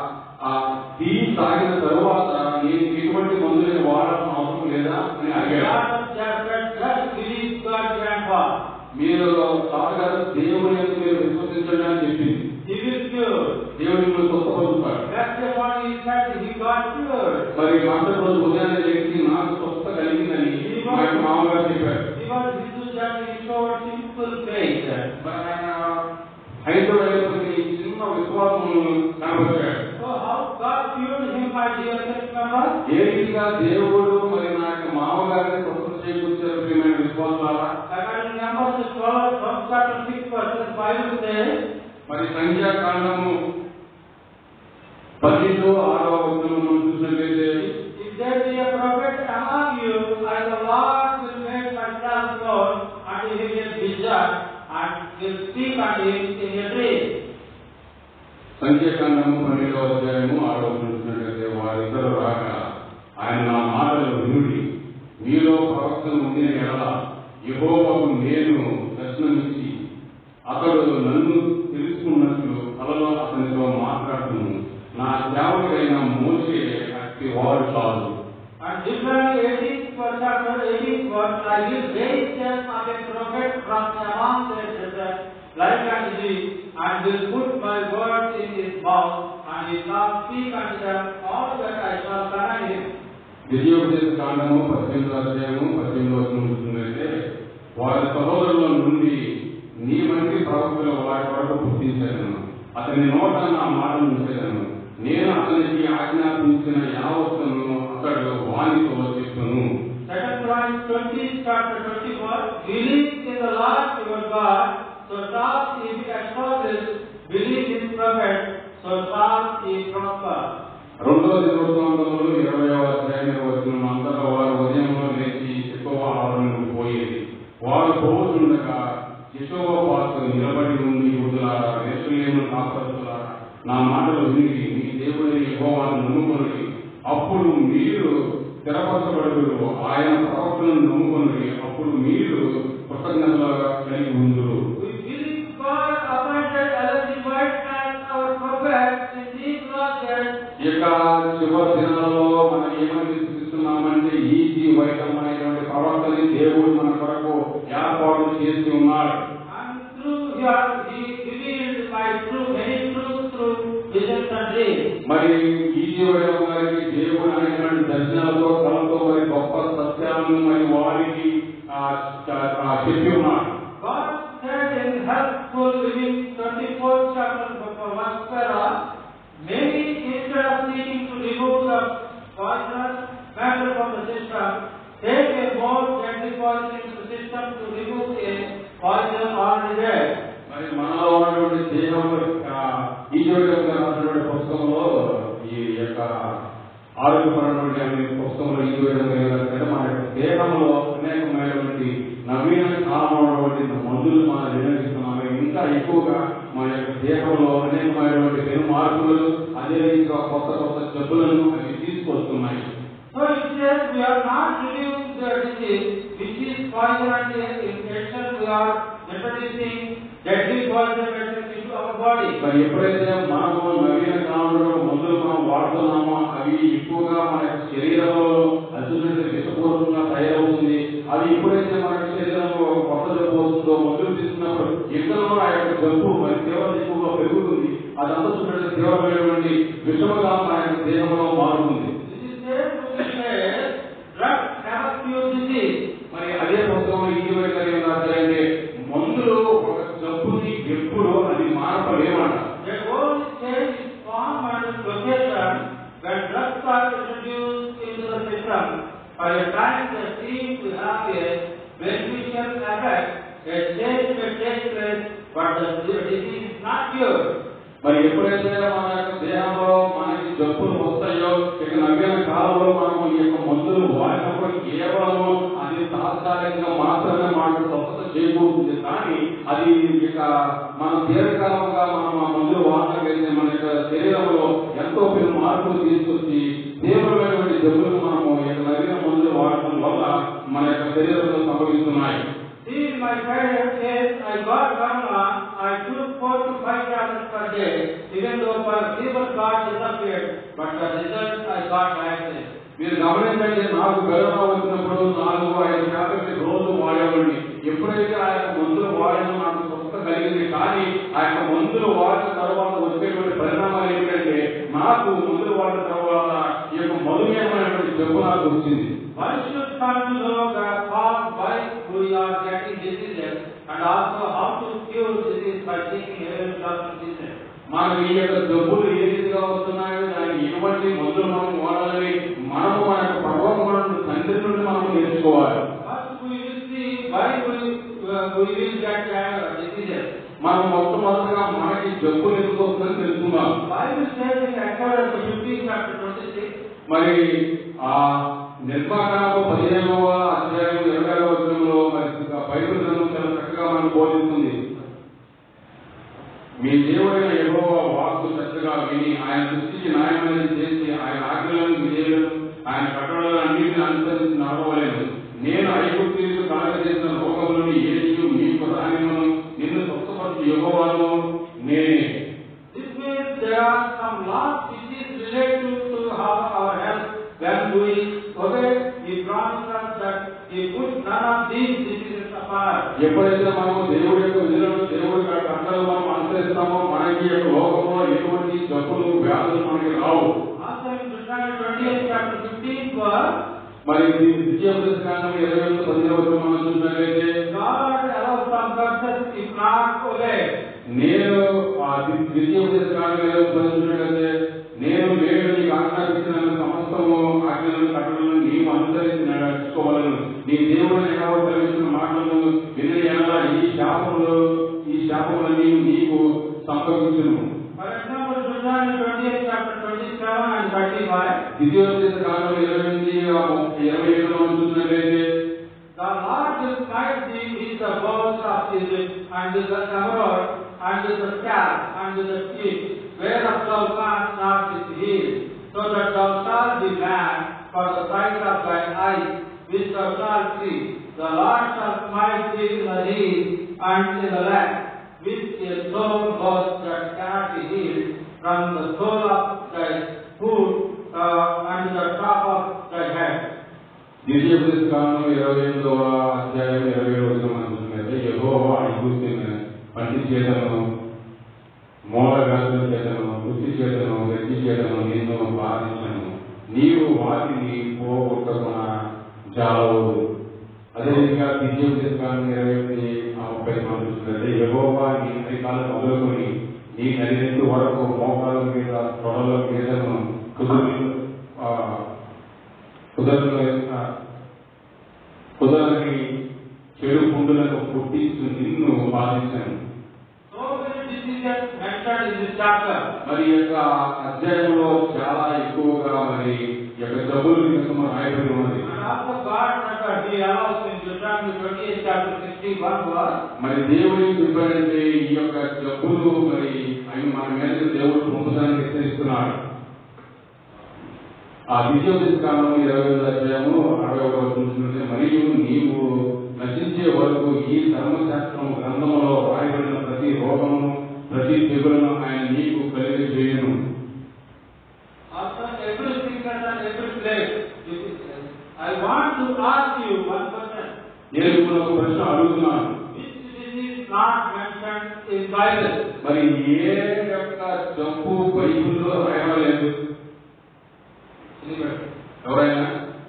ఆ టీ తాగిన తరువాత నేను ఎటువంటి మందు నేను వాడాల్సిన అవసరం లేదా అని అడిగాడు God just said, just believe God grandpa. మీరు తాగారు దేవుని యొక్క మీరు విశ్వసించండి అని చెప్పింది He will cure. దేవుని మిమ్మల్ని స్వస్థపరుస్తాడు That's the one he said, he got cured. మరి మరుసటి రోజు ఉదయాన్నే లేచి నాకు స్వస్థ కలిగిందని మా యొక్క మామగారు చెప్పారు He was Hindu that he showed simple faith. మరి ఆయన హైదరాబాద్ చిన్న విశ్వాసం కనబరిచాడు So how God cured him, my dear church members? ఏ రీతిగా దేవుడు మరి నా యొక్క మామగారిని స్వస్థత చేకూర్చారు ప్రియమైన విశ్వాసాలా According to Numbers 12, from chapter 6 verses 5 says, మరి సంఖ్యాకాండము పన్నెండు ఆరవ వచనం మనం చూసినట్లయితే If there be a prophet among you, I the Lord will make myself known unto him in vision, and will speak unto him in a dream. సంఖ్యాకాండము పన్నెండవ అధ్యాయము ఆరవ వచనం చూసినట్లయితే వారిద్దరు రాక ఆయన నా మాటలు వినుడి మీలో ప్రవక్తను ఉండిన ఎడల యెహోవాకు నేను దర్శనమిచ్చి అతడు నన్ను తెలుసుకున్నట్లు కలలో అతనితో మాట్లాడుతున్నాను నా సేవకుడైన మోసే అట్టి వాడు కాదు And Deuteronomy 18th verse, chapter 18th verse, I will raise them up a prophet from among their brethren, like unto thee, and will put my words in his mouth, and he shall speak unto them all that I shall command him. ద్వితీయోపదేశ కాండము పద్దెనిమిదో అధ్యాయము పద్దెనిమిదో వచనం చూస్తుందంటే వారి సహోదరుల నుండి నీ వంటి ప్రవక్తలు వారి కొరకు పుట్టించాను అతని నోట నా మాటలు ఉంచాను నేను అతనికి ఆజ్ఞాపించిన యావత్తును అతడు వానితో చెప్పును Second Chronicles 20, chapter 24, believe in the Lord your God, so shall ye be established, believe in prophet, so shall ye prosper. రెండవ దినోత్సవంలో ఇరవై అధ్యాయం వచ్చిన అంతటా వారు ఉదయంలో లేచి ఎక్కువ ఆవరణకు పోయేది వారు పోతుండగా యశోవ పాత్ర నిలబడి ఉండి వృద్ధులారా వేసులేము కాపరస్తులారా నా మాటలు విని మీ దేవుని యెహోవాను నమ్ముకొని అప్పుడు మీరు స్థిరపరచబడుదురు ఆయన ప్రవక్తలను నమ్ముకొని అప్పుడు మీరు కృతజ్ఞతలుగా కలిగి ఉందురు We believe God appointed Ellen White as our prophet in these last days. ఈ యొక్క చివరి దినాల్లో మనం ఏమని విశ్వసిస్తున్నామంటే ఈ జీ వైద్యమైనటువంటి ప్రవర్తని దేవుడు మన కొరకు ఏర్పాటు చేసి ఉన్నాడు And through here, he revealed my true, many truths through visions and dreams. మరి ఈ జీ వైద్యం గారికి దేవుడు అనేటువంటి దర్శనాలతో కలతో మరి గొప్ప సత్యాలను మరి వారికి ఆ, చ- ఆ, చెప్పి ఉన్నాడు God said in helpful living 24th chapter of one para, maybe instead of seeking to remove the poisonous matter from the system, take a more deadly poison into the system to remove a poison already there. మరి మనలో ఉన్నటువంటి దేహం ఈజోడియం రాసినటువంటి పుస్తకంలో ఈ యొక్క ఆరోగ్యపరమైనటువంటి అనే పుస్తకంలో ఈజోడియం అంటే మన యొక్క దేహంలో అనేకమైనటువంటి నవీన కాలమైనటువంటి మందులు మనం వినియోగిస్తున్నాము ఇంకా ఎక్కువగా మన యొక్క దేహంలో అనేకమైనటువంటి పెను మార్పులు అదేవిధంగా కొత్త కొత్త జబ్బులను అవి తీసుకొస్తున్నాయి So it says we are not removing the disease, which is poison and infection, we are introducing deadly poison medicines into our body. మరి ఎప్పుడైతే మనము నవీన కాలంలో మందులు మనం వాడుతున్నామో అవి ఎక్కువగా మన యొక్క శరీరంలో అద్భుతంగా విషపూర్వకంగా తయారవుతుంది అది ఎప్పుడైతే మన యొక్క శరీరంలో ఒక కొత్త జబ్బు వస్తుందో మందులు తీసుకున్నప్పుడు ఇతరులు ఆ యొక్క జబ్బు మరి తీవ్రత ఎక్కువగా పెరుగుతుంది అదంతా చూడండి తీవ్రమైనటువంటి విషముగా మన యొక్క దేహంలో మారుతుంది This is said to be said, drugs cannot cure disease. మరి అదే పుస్తకంలో ఈ వైఖరి రాశారంటే మందులు ఒక జబ్బుని ఎప్పుడు అది మార్పలేమంట The only change is form and location when drugs are introduced into the system. For a time they seem to have a beneficial effect, a change may take place, but the disease is not cured. మరి ఎప్పుడైతే మన యొక్క దేహంలో మనకి జబ్బులు వస్తాయో ఇక నవీన కాలంలో మనము ఈ యొక్క మందులు వాడినప్పుడు కేవలము అది తాత్కాలికంగా మాత్రమే మనకు స్వస్థత చేకూరుతుంది కానీ అది ఇక మన దీర్ఘకాలంగా మనం ఆ మందులు వాడగలిగితే మన యొక్క శరీరంలో ఎంతో పెద్ద మార్పులు తీసుకొచ్చి తీవ్రమైనటువంటి జబ్బులు మనము ఈ యొక్క నవీన మందులు వాడటం వల్ల మన యొక్క శరీరంలో సంభవిస్తున్నాయి See, my parents says I got Gamma, I took four to five tablets per day, even though for fever got disappeared, but the result I got like this. మీరు గమనించండి నాకు కరోనా వచ్చినప్పుడు నాలుగు ఐదు శాతం రోజు వాడేవాడిని ఎప్పుడైతే ఆ యొక్క మందులు the cause why we are getting diseases and also how to cure disease by taking every blood disease. మనకు ఈ యొక్క జబ్బులు ఏ రీతిగా వస్తున్నాయో దానికి ఎటువంటి మందులు మనం వాడాలని మనము మన యొక్క పర్వకములను తండ్రి నుండి మనం నేర్చుకోవాలి First we will see why we, uh, we will get uh, diseases. మనం మొట్టమొదటిగా మనకి జబ్బులు ఎందుకు వస్తుందని తెలుసుకుందాం Bible says in Exodus 15 chapter 26, మరి ఆ నిర్మాణపు పదిహేనవ అధ్యాయం ఇరవై వచనంలో మరి బైబిల్ గ్రంథం చాలా చక్కగా మనకు బోధిస్తుంది మీ దేవుడైన యెహోవా వాక్కు చక్కగా విని ఆయన దృష్టికి న్యాయమైనది చేసి ఆయన ఆజ్ఞలను విధేయులను ఆయన కట్టడలను అన్నింటిని అనుసరించి నడవలేను నేను ఐగుప్తీయులు కలగజేసిన రోగములను ఏదియు మీకు రానిమను నిన్ను స్వస్థపరచు యెహోవాను నేనే this means there are some laws which is related to how our health. When we obey, He promised us that He put none of these diseases apart. ఎప్పుడైతే మనము దేవుడి యొక్క విధులను దేవుడి యొక్క కట్టలు మనం అనుసరిస్తామో మనకి యొక్క లోకంలో ఎటువంటి జబ్బులు వ్యాధులు మనకి రావు Also in Deuteronomy 28 chapter 15 verse, మరి విద్యాభ్యాసం ఇరవై ఎనిమిది పదిహేను మనం చూసినట్లయితే God allows some curses if not obeyed. నేను ఆ విద్యాభ్యాసం చూసినట్లయితే నేను నేను నీకు ఆజ్ఞాపించిన సమస్తము ఆజ్ఞలను కట్టలను నీవు అనుసరించి నడుచుకోవాలను నీ దేవుడు సెలవిస్తున్న మాటలను విని ఎనగా ఈ శాపములు ఈ శాపములన్నీ నీకు సంభవించును For example, Deuteronomy 28 chapter 27 and 35, ద్వితీయోపదేశ కాలంలో ఇరవై ఎనిమిది ఇరవై ఏడులో మనం చూసినట్లయితే The Lord will smite thee with the bows of Egypt, and with the emerald, and with the scalp, and with the teeth, whereof thou canst not with heel, so that thou shalt be mad for the sight of thine eyes, which thou shalt see. The Lord shall smite thee in the heel and in the leg, with a sore both that cannot be healed, from the sole of thy foot uh, and the top of thy head. ద్వితీయోపదేశ కాలంలో ఇరవై ఎనిమిదవ అధ్యాయం ఇరవై ఏడు వచ్చిన మనం చూసినట్లయితే యెహోవా ఐగుప్తిన పంటి చేతను మూలగాజుల చేతను వృత్తి చేతను వ్యక్తి చేతను నిన్ను బాధించను నీవు వాటిని పోగొట్టుకున్న జాలవదు అదేవిధంగా ద్వితీయోపదేశ కాలం ఇరవై ఎనిమిది ఆ ముప్పై మనం చూసినట్లయితే యెహోవా నీ అధికాలం మొదలుకొని నీ నడినెత్తు వరకు మోకాల మీద తొడల మీదను కుదురు ఆ, కుదరని కుదరని చెడు పుండులను పుట్టించు నిన్ను బాధించాను So many diseases mentioned in this chapter. మరి ఈ యొక్క అధ్యాయంలో చాలా ఎక్కువగా మరి ఈ యొక్క జబ్బుల నిమిత్తం రాయబడి ఉన్నది And also God never He allows in Deuteronomy 28 chapter 61 verse. మరి దేవుడు ఏం చెప్పాడంటే ఈ యొక్క జబ్బులు మరి అవి మన మీద దేవుడు పొందుతానికి హెచ్చరిస్తున్నాడు ఆ ద్వితీయోపదేశ కాలంలో ఇరవై ఐదు అధ్యాయము అరవై ఒకటి చూసినట్లయితే మరియు నీవు నశించే వరకు ఈ ధర్మశాస్త్రం గ్రంథములో రాయబడిన ప్రతి రోగమును ప్రతి తెగులను ఆయన నీకు కలిగి చేయను Also every sickness and every plague. I want to ask you one question. నేను ఇప్పుడు ఒక ప్రశ్న అడుగుతున్నాను Which disease not mentioned in Bible? మరి ఏ యొక్క జబ్బు బైబిల్లో రాయబడలేదు Anybody? ఎవరైనా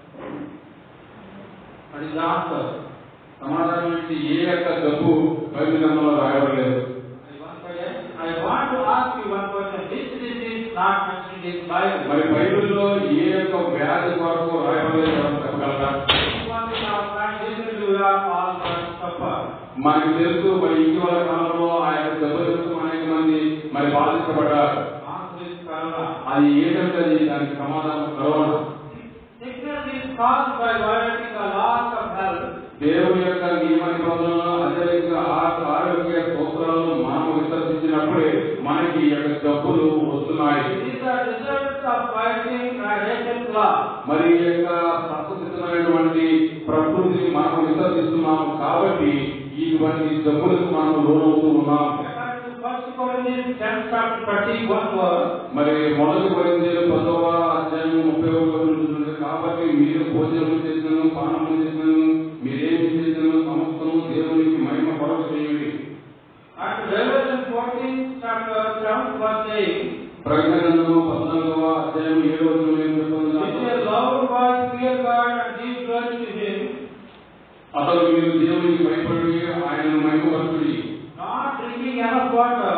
What is the answer? సమాధానం ఏంటి ఏ యొక్క జబ్బు బైబిల్ గ్రంథంలో రాయబడలేదు I want again. I want to ask you one question. Which disease not mentioned in Bible? మరి బైబిల్లో ఏ యొక్క వ్యాధి కొరకు రాయబడలేదు ఎవరు చెప్పగలరా One in our time, recently we are all suffer. మనకు తెలుసు మరి ఇటీవల కాలంలో ఆ యొక్క దెబ్బ తెలుసు అనేక మంది మరి బాధించబడ్డారు Answer is corona. అది ఏంటంటే అది దానికి సమాధానం corona Sickness is caused by violating the laws of health. దేవుని యొక్క నియమ నిబంధనలు అదేవిధంగా ఆ- ఆరోగ్య సూత్రాలను మనం విసర్జించినప్పుడే మనకి ఈ యొక్క జబ్బులు వస్తున్నాయి These are results of violating National law. మరి ఈ యొక్క సత్వసిద్ధమైనటువంటి ప్రకృతిని మనం విసర్జిస్తున్నాము కాబట్టి ఇటువంటి జబ్బులకు మనం లోనవుతూ ఉన్నాం According to First Corinthians 10 chapter 31 verse, మరి మొదటి కొరింథీయులు పదవ అధ్యాయం ముప్పై ఒకటి చూసినట్లయితే, కాబట్టి మీరు భోజనం చేసినను పానము చేసినను మీరేమి చేసినను సమస్తము దేవునికి మహిమ కొరకు చేయండి and Revelation 14 chapter 7 verse 8, ప్రకటన గ్రంథము పద్నాలుగవ అధ్యాయం ఏడవ వచనం ఏం If చెప్తుందో, a loud voice fear God and give glory to Him, అసలు మీరు దేవునికి భయపడి ఆయనను మైపరచుడి Not drinking enough water,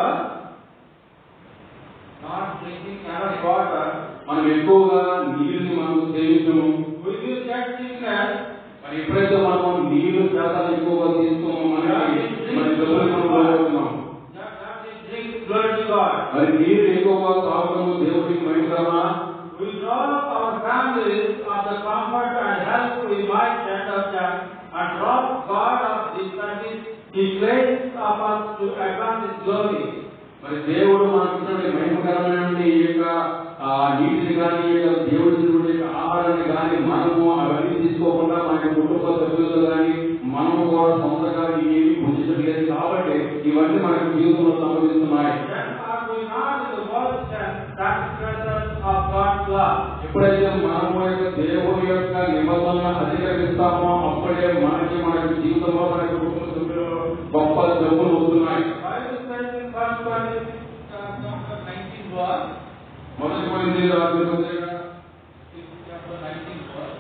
not drinking enough water, మనం ఎక్కువగా నీరుని మనం సేవించము we will get sickness. మరి ఎప్పుడైతే మనం నీరు శాతాలు ఎక్కువగా తీసుకోమో మనకి మన జబ్బులు మనం పోగొట్టున్నాం That, that is drink, glory to God. మరి నీరు ఎక్కువగా తాగడము దేవుడికి మైకరమా We rob our families of the comfort and health we might end up them and rob God of the service He placed upon us to advance His glory. మరి దేవుడు మనకు ఇచ్చినటువంటి మహిమకరమైన ఈ యొక్క ఆ నీటిని కానీ ఈ యొక్క దేవుడి ఇచ్చినటువంటి యొక్క ఆహారాన్ని కానీ మనము అవన్నీ తీసుకోకుండా మన యొక్క కుటుంబ సభ్యులతో కానీ మనము కూడా సొంతగా ఏమి పుంచట్లేదు కాబట్టి ఇవన్నీ మనకు జీవితంలో సంభవిస్తున్నాయి Then are we not in the worst and transgressors of God's love? ఎప్పుడైతే మనము యొక్క దేవుని యొక్క నిబంధనలను అధిగమిస్తామో అప్పుడే మనకి మన యొక్క జీవితంలో మన యొక్క కుటుంబ సభ్యులు గొప్ప జబ్బులు వస్తున్నాయి Bible says in First Corinthians uh, chapter 19 verse, మొదటి పోయింది రాత్రి పత్రిక chapter 19 verse,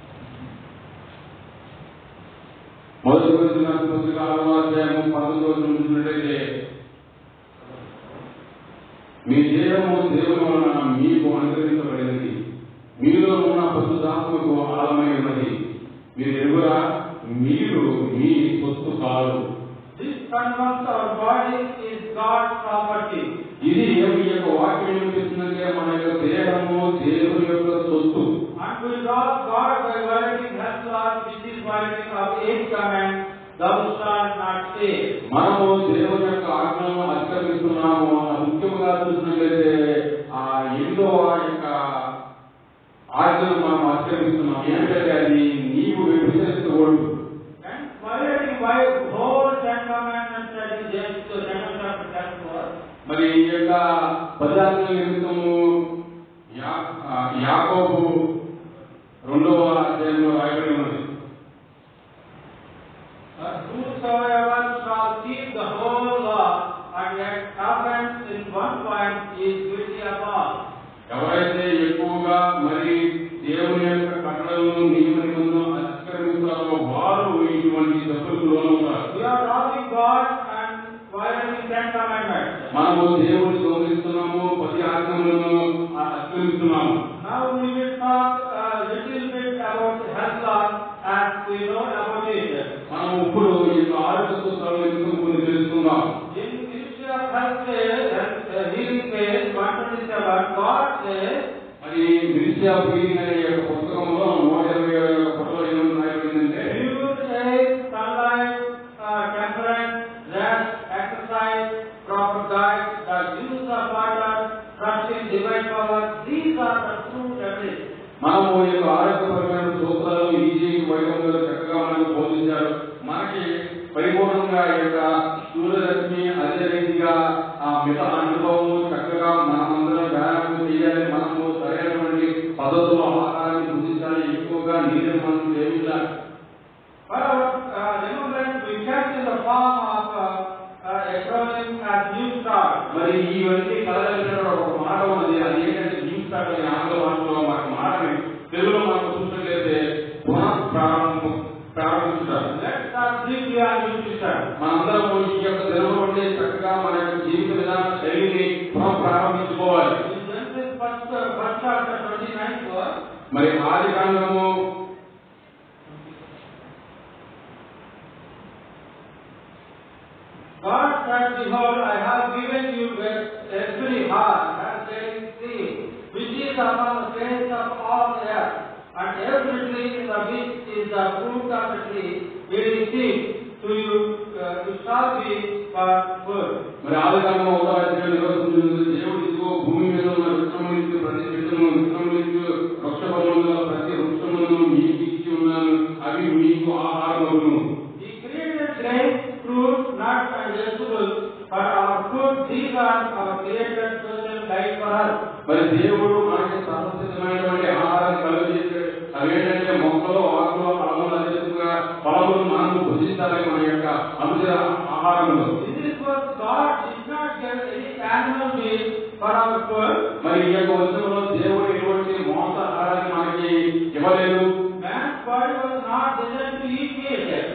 మొదటి పోయింది రాత్రి పత్రిక ఆరవ అధ్యాయము పంతొమ్మిది రోజులు చూసినట్లయితే మీ దేహము దేవుని వలన మీకు అనుగ్రహించబడినది మీలో ఉన్న పశుధాత్మకు ఆలమై ఉన్నది మీరు ఎరుగురా మీరు మీ సొత్తు కాదు this confirms our body is God's property. ఇది మీ యొక్క వాక్యం ఏమిస్తుందంటే మన యొక్క దేహము దేవుని యొక్క సొత్తు And we rob God by violating His law, which is violating of eighth command, thou shalt not steal. మనము దేవుని యొక్క ఆజ్ఞలను అతిక్రమిస్తున్నాము అది ముఖ్యంగా చూసినట్లయితే ఆ ఎనిమిదవ యొక్క ఆజ్ఞను మనం అతిక్రమిస్తున్నాం ఏంటంటే అది నీవు విభజించకూడదు And violating by whole ten commandments that is James to James chapter ten verse. మరి ఈ యొక్క పదార్థాల నిమిత్తము యా- ఆ యాకోబు రెండవ అధ్యాయంలో రాయబడి ఉన్నది Uh, Whosoever shall keep the whole law and yet offends in one point is guilty of all. ఎవరైతే ఎక్కువగా మరి దేవుని యొక్క కట్టడలను నియమ నిబంధనలు అతిక్రమిస్తారో వారు ఇటువంటి తప్పులకు లోనవుతారు We are robbing God and violating ten commandments. మనము దేవుని గౌరవిస్తున్నాము పది ఆజ్ఞలను అతిక్రమిస్తున్నాము Now we will talk a little bit about health law as we know about it. మనం ఇప్పుడు ఈ యొక్క ఆరోగ్య సూత్రాల నిమిత్తం కొన్ని తెలుసుకుందాం In Ministry of Health Care, health, uh, Healing Care, 127, God says, మరి మినిస్ట్రీ ఆఫ్ హీలింగ్ అనే యొక్క పుస్తకంలో నూట ఇరవై ఏడు పుటలో ఏమని రాయబడిందంటే Pure air, sunlight, uh, temperance, rest, exercise, proper diet, the use of water, trust in divine power, these are the true remedies. మనము ఈ యొక్క ఆరోగ్యపరమైన సూత్రాలు ఈజీ వైద్యంలో చక్కగా మనకు బోధించారు మనకి పరిపూర్ణంగా ఈ యొక్క సూర్యరశ్మి అదే రీతిగా ఆ మిత అనుభవము చక్కగా మనమందరం వ్యాయామం చేయాలి మనము సరైనటువంటి పద్ధతుల్లో ఆహారాన్ని భుజించాలి ఎక్కువగా నీరుని మనం సేవించాలి But our uh, remembrance we kept in the form of uh, uh, acronym as New Start. మరి ఇవన్నీ కలగలిగిన ఒక మాట ఉన్నది అది ఏంటంటే న్యూ స్టార్ట్ అనే ఆంగ్ల భాషలో మనకు మాటని తెలుగులో మనకు చూసినట్లయితే పునః ప్రారంభం ప్రారంభించారు Let's start briefly on New Start. మనందరం ఈ యొక్క తెలుగు నుండి చక్కగా మన యొక్క జీవిత విధాన శైలిని పునః ప్రారంభించుకోవాలి In Genesis first, uh, first chapter 29 verse, మరి ఆది కాండము God said, Behold, I have given you every heart and bearing seed, which is upon the face of all the earth, and every tree in the midst is the fruit of the tree, bearing seed. To you, uh, it shall be for food. మరి ఆది కాండము ఒక అధ్యాయం నిర్వహించింది దేవుడు ఇదిగో భూమి మీద ఉన్న వృక్షము నుంచి ప్రతి చెట్టును వృక్షము నుంచి వృక్ష ఫలముల ప్రతి వృక్షములను మీకు ఇచ్చి ఉన్నాను అవి మీకు ఆహారమును He created grain, fruit, nuts, and vegetables, but our food, these are our created social life for us. మరి దేవుడు మనకి సహసిద్ధమైనటువంటి ఆహారాన్ని కలుగజేశాడు అవేంటంటే మొక్కలు ఆకులు ఫలములు అదేవిధంగా ఫలములు మనము భుజించాలి మన యొక్క అనుదిన ఆహారములు This is what God did not give any animal meat for our food. మరి ఈ యొక్క వచనంలో దేవుడు ఎటువంటి మాంసాహారాన్ని మనకి ఇవ్వలేదు Man's body was not designed to eat meat.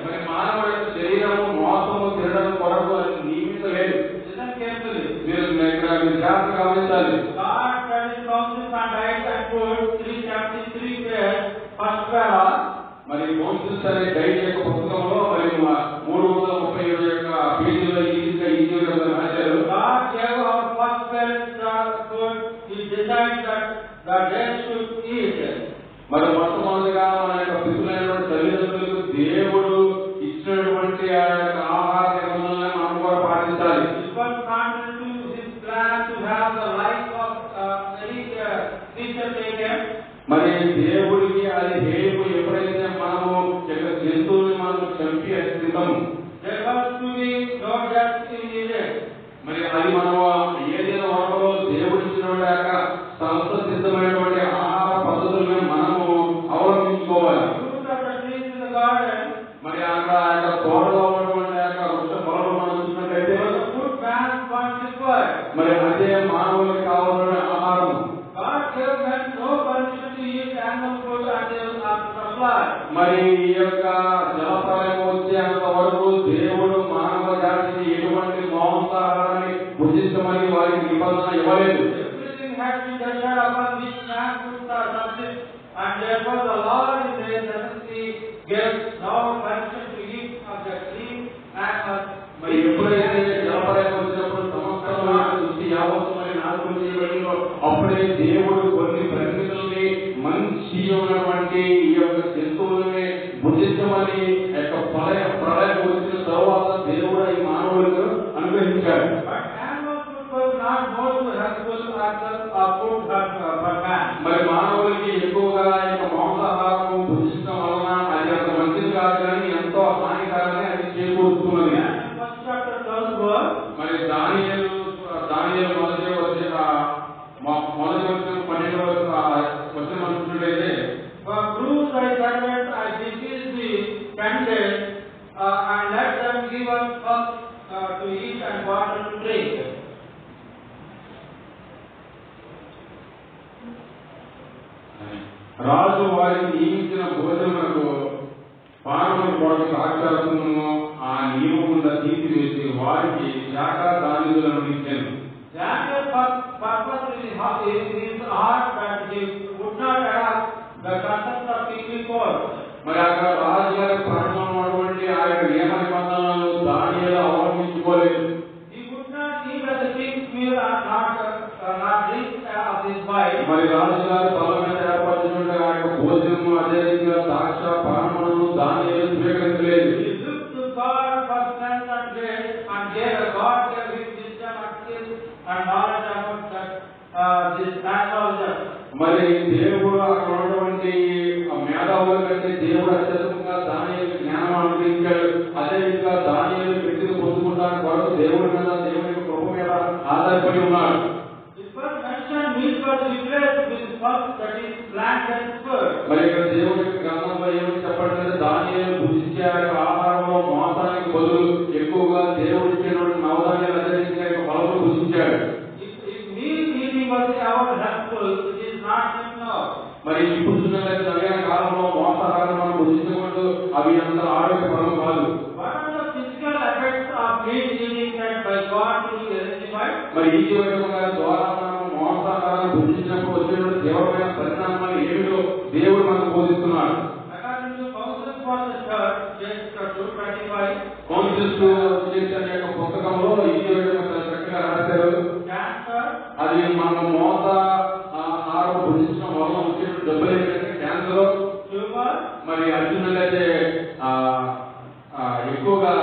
మరి మీరు జాగ్రత్తగా గమనించాలి God said in Moses and died and food, three chapters, three prayers, first prayer. మరి మోసెస్ అనే గైడ్ యొక్క పుస్తకంలో మరి మా మూడు వందల ముప్పై ఏడు యొక్క పేజీలో ఈజీగా ఈజీ విధంగా రాశారు God gave our first parents the food. He decided that the dead should eat. మరి మొట్టమొదటిగా మన యొక్క పితృలైనటువంటి తల్లిదండ్రులకు దేవుడు ఇచ్చినటువంటి ఆ యొక్క ఆహార నిబంధనలను మనం కూడా పాటించాలి It was contrary to his plan to have the life of uh, any uh, creature taken. మరి దేవుడికి అది హేపు ఎప్పుడైతే మనము యొక్క జంతువుని మనం చంపి అస్థితము There was to be no death in Egypt. మరి అది మనం ఏదైనా వరలో దేవుడు ఇచ్చినటువంటి యొక్క సంస్థ సిద్ధమైనటువంటి ఆహార పద్ధతులను మనము అవలంబించుకోవాలి Fruit of the trees in the garden మరి అక్కడ ఆ యొక్క తోటలో ఉన్నటువంటి ఆ యొక్క వృక్ష ఫలాలు మనం చూసినట్లయితే was the food man once required. మరి అదే మానవులకు కావాలనే ఆహారం God gave men no permission to eat animal food until after the flood. మరి ఈ యొక్క జలప్రలయం వచ్చేంత వరకు దేవుడు మానవ జాతిని ఎటువంటి మాంసాహారాన్ని భుజించమని వారికి నిబంధన ఇవ్వలేదు Everything had been decided upon which man could subsist, and therefore the Lord in their necessity gave no permission to eat of the clean animals. మరి ఎప్పుడైతే జలప్రలయం వచ్చినప్పుడు సమస్తమైన దృష్టి యావత్తమని నాశనం చేయబడిందో అప్పుడే దేవుడు కొన్ని పరిమితుల్ని మంచి ఉన్నటువంటి ఈ యొక్క జంతువులని భుజించమని యొక్క ప్రళయ ప్రళయం వచ్చిన తర్వాత దేవుడు ఈ మానవులకు అనుగ్రహించాడు But animal food was not more helpful as the uh, food for, uh, for man. మరి మానవులకి ఎక్కువగా ఈ యొక్క మాంసాహారం భుజించడం వలన అది అంత మంచిది కాదు కానీ ఎంతో హానికరమని అది చేకూరుతున్నది And first chapter 12 verse, మరి దానియేలు దానియేలు మొదటి వచ్చే ఆ మొ- మొదటి వచ్చిన పన్నెండు వచ్చిన అనుకున్నట్లయితే For bruise thy servant, I beseech thee, candid, uh, and let them give us up uh, to eat and water to drink. రాజు వారికి నియమించిన భోజనములకు పానముల కొరకు సాక్షాత్తును ఆ నియమకుండా తీసివేసి వారికి శాఖ దానిదులను ఇచ్చాను Daniel pur- purpose in his heart, in his heart that he would not adopt the concept of kingly court. మరి అక్కడ రాజుగారి ప్రాణంలో ఉన్నటువంటి ఆ యొక్క నియమ నిబంధనలను దానియేలు అవలంబించుకోలేదు He would not eat as a king's meal and not, uh, not drink uh, of his wine. మరి రాజుగారి తల మీద ఏర్పరచినటువంటి ఆ యొక్క భోజనము అదే రీతిగా ద్రాక్ష పానములను దానియేలు స్వీకరించలేదు He looked to God for strength and grace and gave a God gave him wisdom and skill and knowledge about that, uh, this astrologer. మరి దేవుడు అక్కడ ఉన్నటువంటి ఆ మేధావుల కంటే దేవుడు అత్యధికంగా దానియేలు జ్ఞానం అనుగ్రహించాడు అదే విధంగా దానియేలు వ్యక్తిని పొందుకుంటానికి కొరకు దేవుడి మీద దేవుని యొక్క కృప మీద ఆధారపడి ఉన్నాడు It was mentioned meat was replaced with pulp that is plant and food. మరి ఇక్కడ దేవుడి యొక్క గ్రంథంలో ఏమని చెప్పండి దానియేలు భుజించే ఆ యొక్క ఆహారంలో మోసానికి బదులు ఎక్కువగా దేవుడు ఇచ్చినటువంటి నవధాన్యాలు అదే రీతిగా యొక్క ఫలములు భుజించాడు If, if meat eating was ever helpful, it is not him now. మరి ఇప్పుడు చూసినట్లయితే నవీన కాలంలో మోసాహారం మనం భుజించకూడదు అవి అంత ఆరోగ్యపరం కాదు What are the physical effects of meat eating that by God to be identified? మరి ఈ జీవితం గారి ద్వారా మనం మాంసాహారాన్ని భుజించినప్పుడు వచ్చినటువంటి తీవ్రమైన పరిణామాలు ఏమిటో దేవుడు మనకు బోధిస్తున్నాడు According to Council for the Church, chapter 225, councils చేసిన యొక్క పుస్తకంలో ఈ జీవితం చాలా చక్కగా రాశారు cancer, అది మనం మోస ఆహారం భుజించడం వల్ల వచ్చేటువంటి డబ్బులు ఏంటంటే క్యాన్సర్ tumor, మరి అర్జునులైతే ఆ, ఆ, ఎక్కువగా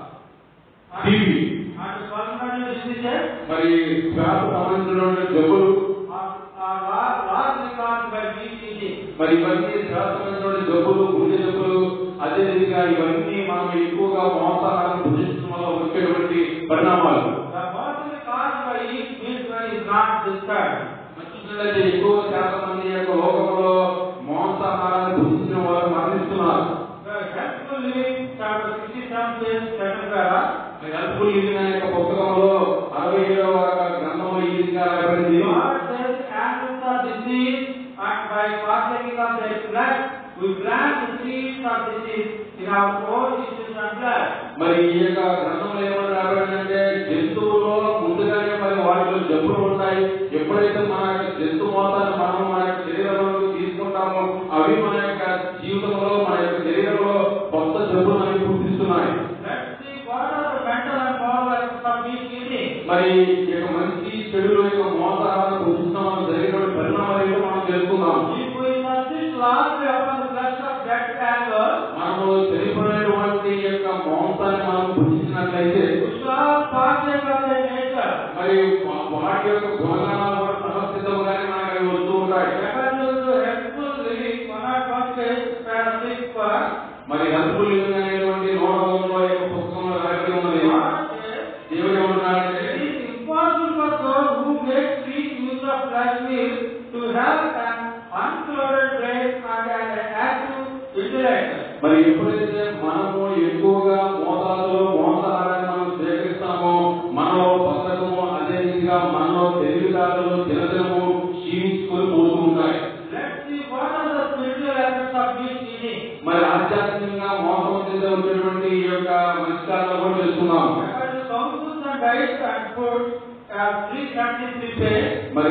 టీబీ and pulmonary diseases మరి శ్వాస సంబంధించినటువంటి జబ్బులు are, are lar- largely caused by meat eating. మరి ఇవన్నీ శ్వాసమైనటువంటి జబ్బులు గుండె జబ్బులు అదే విధంగా ఇవన్నీ మనం ఎక్కువగా మాంసాహారం భుజించడం వల్ల వచ్చేటువంటి పరిణామాలు The mostly caused by eat meat is not disturbed. చూసినట్లయితే ఎక్కువ శాతం మంది యొక్క లోకంలో మాంసాహారాన్ని భుజించడం వల్ల మరణిస్తున్నారు The Helpful Living, chapter 67, page 7 para, helpful living అనే యొక్క పుస్తకంలో అరవై ఏడవ గ్రంథంలో ఈ విధంగా రాయబడింది God says, animals are diseased, and by partaking of their flesh, we plant the seeds of disease in our own tissues and blood. మరి ఈ యొక్క గ్రంథంలో ఏమని రాబడిందంటే జంతువులో ముందుగానే మరి వాటిలో జబ్బులు ఉంటాయి ఎప్పుడైతే మన యొక్క జంతు మోతాన్ని మనం మన యొక్క శరీరంలో తీసుకుంటామో అవి మన యొక్క జీవితంలో మన యొక్క శరీరంలో కొత్త జబ్బులు అనేవి పుట్టిస్తున్నాయి Let's see what are the mental and moral aspects of this eating. మరి ఈ యొక్క మంచి చెడుల యొక్క మోసాలను పుట్టిస్తున్నామని జరిగినటువంటి పరిణామాలు ఏంటో మనం తెలుసుకుందాం If we insist largely upon the flesh of death anger, మనము చనిపోయినటువంటి యొక్క మాంసాన్ని మనం భుజించినట్లయితే we shall partake of their nature. మరి వా- వాటి యొక్క గుణగణాలు కూడా సహస్థితంగానే మనకు అవి వస్తూ ఉంటాయి According to helpful living, one or one page, paragraph per, మరి హెల్ప్ఫుల్ అనేటువంటి నూట వందల యొక్క పుస్తకంలో రాయబడి ఉన్నది God says, దేవుడు ఏమంటున్నాడంటే It is impossible for those who make free use of flesh meat to have an unclouded brain and an active intellect. మరి ఎప్పుడైతే మనము ఎక్కువగా మోతాదులో మోసాహారాన్ని మనం స్వీకరిస్తామో మనలో పథకము అదే రీతిగా మనలో తెలివితేటలు దినదినము క్షీణించుకొని పోతూ ఉంటాయి Let's see what are the spiritual aspects of this eating. మరి ఆధ్యాత్మికంగా మోసం చెందే వచ్చేటువంటి ఈ యొక్క మనిషికాలను కూడా తెలుసుకుందాం According to councils and diets and food, uh, three countries prepare. మరి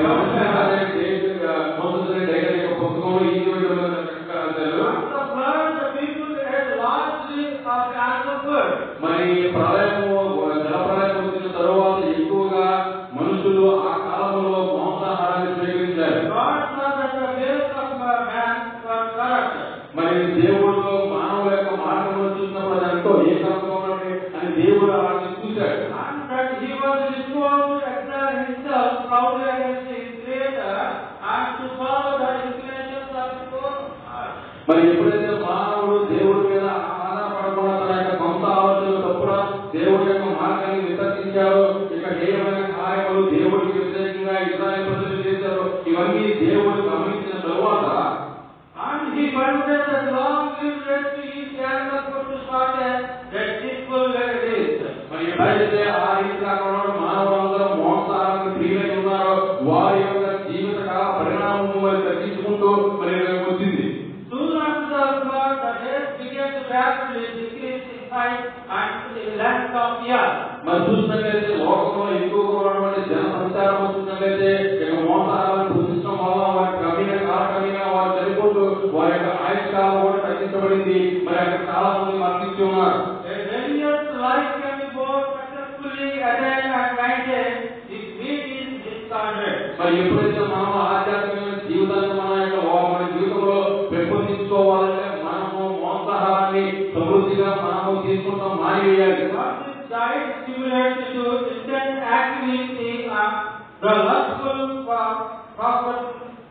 మోసం డైరీ యొక్క పుస్తకంలో ఈ విధంగా రాశారు. After the flood, the people ate largely of animal food. మరి ప్రళయము జల ప్రళయం వచ్చిన తరువాత ఎక్కువగా మనుషులు ఆ కాలంలో మాంసాహారాన్ని స్వీకరించారు God saw that the ways of man were corrupt. మరి దేవుడు మానవుల యొక్క మార్గంలో చూసినప్పుడు అది ఎంతో ఏకాంతంగా ఉన్నది అని దేవుడు అలాగే చూశాడు And that he was disposed to exert himself proudly against his creator and to follow the inclinations of his own heart. మరి ఎప్పుడైతే మానవుడు దేవుడి మీద ఆధారపడకుండా తన యొక్క సొంత ఆలోచన తప్పున దేవుడి యొక్క మార్గాన్ని విసర్జించారో ఇక హేయమైన కార్యములు దేవుడికి వ్యతిరేకంగా ఇస్రాయల్ ప్రజలు చేశారు ఇవన్నీ దేవుడు గమనించిన తరువాత And he permitted that long lived race to eat animal food to start a deceitful race. మరి ఎప్పుడైతే ఆ రీతిగా ఉన్నవాడు మానవులందరూ మోసాలను ప్రియులై ఉన్నారో వారి యొక్క జీవిత కాల పరిణామము మరి తగ్గించుకుంటూ మరి వచ్చింది Soon after the flood, the race began to rapidly decrease in height and in length of years. మరి చూసినట్లయితే లోకంలో ఎక్కువగా ఉన్నటువంటి జన సంచారం చూసినట్లయితే ఇక మోసాలను పూజించడం వల్ల వారి క్రమేణ కాలక్రమేణా వారు చనిపోతూ వారి యొక్క ఆయుష్ కాలం కూడా తగ్గించబడింది మరి అక్కడ చాలా మంది మరణించి ఉన్నారు A religious life can be both successfully attained and maintained if meat is discarded. మరి ఎప్పుడైతే మనం ఆధ్యాత్మికమైన జీవితాన్ని మన యొక్క వా- మన జీవితంలో పెంపొందించుకోవాలంటే మనము మోసాహారాన్ని సమృద్ధిగా మనము తీసుకుంటాం మానివేయాలి What this diet stimulates to intense activity of the lustful pro- prophet,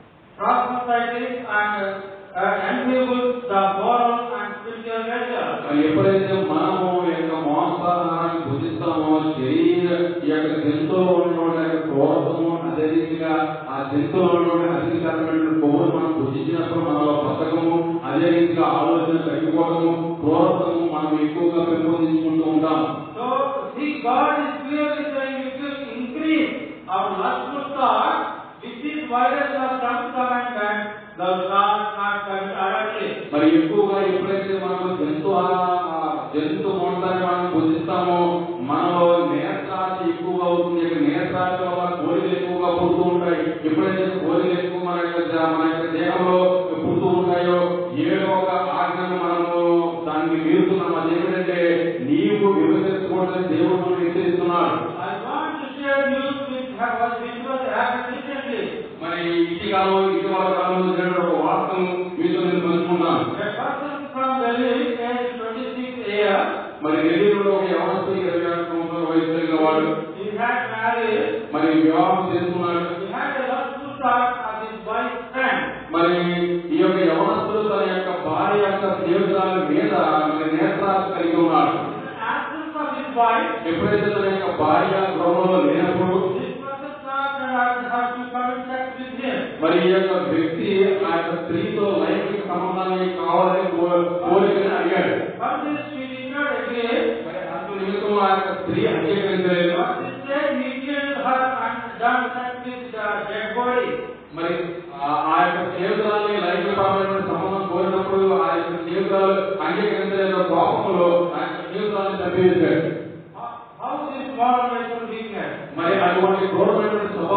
prosperity and uh, enable the moral and spiritual nature. మరి ఎప్పుడైతే మనము ఈ యొక్క మాంసాహారాన్ని భుజిస్తామో శరీర ఈ యొక్క జంతువులో ఉన్నటువంటి యొక్క క్రోధము అదే రీతిగా ఆ జంతువులో ఉన్నటువంటి అధికరమైన కొవ్వును మనం భుజించినప్పుడు మనలో పథకము అదే రీతిగా ఆలోచన తగ్గిపోవడము క్రోధము మనం ఎక్కువగా పెంపొందించుకుంటూ ఉంటాం So, see, God is clearly saying if you increase our lustful thought, which is violation of some commandment, thou shalt not commit adultery. మరి ఎక్కువగా ఎప్పుడైతే మనం జంతు ఆ- ఆ జంతు మోటాన్ని మనం భుజిస్తామో మనలో నేత్రాశ ఎక్కువగా అవుతుంది ఇక నేత్రాశ వల్ల కోరికలు ఎక్కువగా పుడుతూ ఉంటాయి ఎప్పుడైతే కోరికలు ఎక్కువ మన యొక్క జ- మన యొక్క దేహంలో పుడుతూ ఉంటాయో ఏదో ఒక ఆజ్ఞను మనము దానికి మీరుతున్నాం అదేమిటంటే నీవు విభజించకూడదని దేవుడు మనం హెచ్చరిస్తున్నాడు I want to share news which have was which was happened recently. మరి ఇటీకాలం ఇటీవల కాలంలో జరిగిన ఒక వార్తను మీతో నేను పంచుకున్నాను A person from Delhi, aged 26 years, మరి ఢిల్లీలో ఒక యవనస్తు ఇరవై ఆరు సంవత్సరాల వయసు కలిగిన వాడు he had married, మరి వివాహం చేసుకున్నాడు he had a lustful thought of his wife's friend. మరి ఈ యొక్క యవనస్తుడు తన యొక్క భార్య యొక్క స్నేహితురాల మీద మరి నేత్రాశ కలిగి ఉన్నాడు In the absence of his wife, ఎప్పుడైతే తన యొక్క భార్య గృహంలో లేనప్పుడు this person thought that I would have to commit sex with him. మరి ఈ యొక్క వ్యక్తి ఆ యొక్క స్త్రీతో లైంగిక సంబంధాన్ని కావాలని కో- కోరికని అడిగాడు For this she did not agree. మరి అందు నిమిత్తం ఆ యొక్క స్త్రీ అంగీకరించలేదు But instead he killed her and done sex with the dead body. మరి ఆ- ఆ యొక్క స్నేహితురాలని లైంగికపరమైన సంబంధం కోరినప్పుడు ఆ యొక్క స్నేహితురాలు అంగీకరించలేని కోపంలో ఆ యొక్క స్నేహితురాలను చంపేశాడు How how this moral weakness? మరి అటువంటి క్రూరమైనటువంటి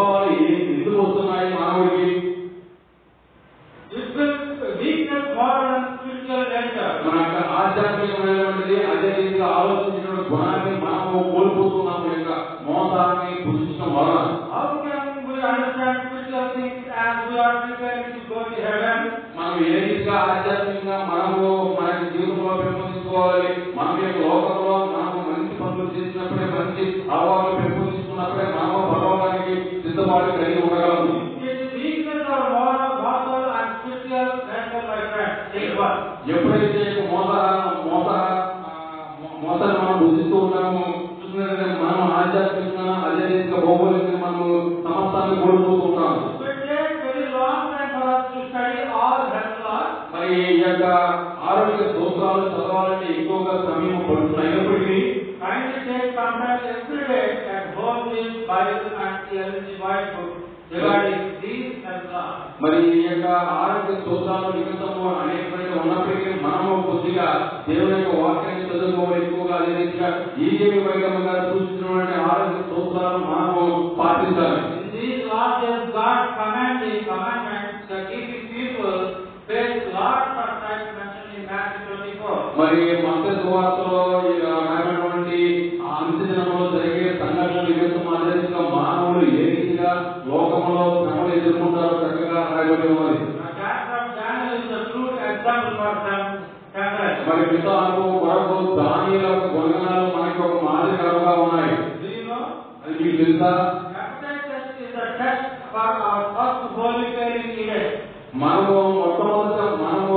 చూసుకోవాలి మనం యొక్క లోకంలో మనము మంచి పనులు చేసినప్పుడే మంచి అలవాట్లు పెంపొందించుకున్నప్పుడే మనము పరలోకానికి సిద్ధపాటు కలిగి ఉండగలము Its weakness or moral, moral and spiritual nature, my friend. Take one. ఎప్పుడైతే ఈ యొక్క మోస మోస ఆ, మో- మోసాన్ని మనం భుజిస్తూ ఉన్నామో చూసినట్లయితే మనం ఆధ్యాత్మికంగా అదే రీతిగా భౌగోళికంగా మనము సమస్తాన్ని కోల్పోతూ ఉన్నాము It will take very long time for us to study all health laws. మరి ఈ యొక్క ఆరోగ్య సూత్రాలు చదవాలంటే ఎక్కువగా సమయం పడుతుంది అయినప్పటికీ Kindly take some time every day at home read Bible and the LG White book regarding these health laws. మరి ఈ యొక్క ఆరోగ్య సూత్రాల నిమిత్తము అనేకమైన ఉన్నప్పటికీ మనము కొద్దిగా దేవుని యొక్క వాక్యాన్ని చదువుకోవాలి ఎక్కువగా అదే రీతిగా ఈ ఏమి వైద్యం గారు సూచించినటువంటి ఆరోగ్య సూత్రాలు మనము పాటించాలి In these last days, God commanding commandments that keeping people face lots of times mentioned in Matthew 24. మరి మత సువార్తలో ఈ రాయబడినటువంటి ఆ అంత్య దినంలో జరిగే సంఘటనల నిమిత్తం అదే రీతిగా మానవులు ఏ రీతిగా లోకంలో శ్రమలు ఎదుర్కొంటారో చక్కగా రాయబడి ఉన్నది The character of Daniel is a true example for them. temperance. మరి పితాలకు కొరకు దానిల గుణగణాలు మనకి ఒక మాదిరికరంగా ఉన్నాయి Do you know? అది మీకు తెలుసా Appetite test is a test for our first holy caring event. మనము మొట్టమొదట మనము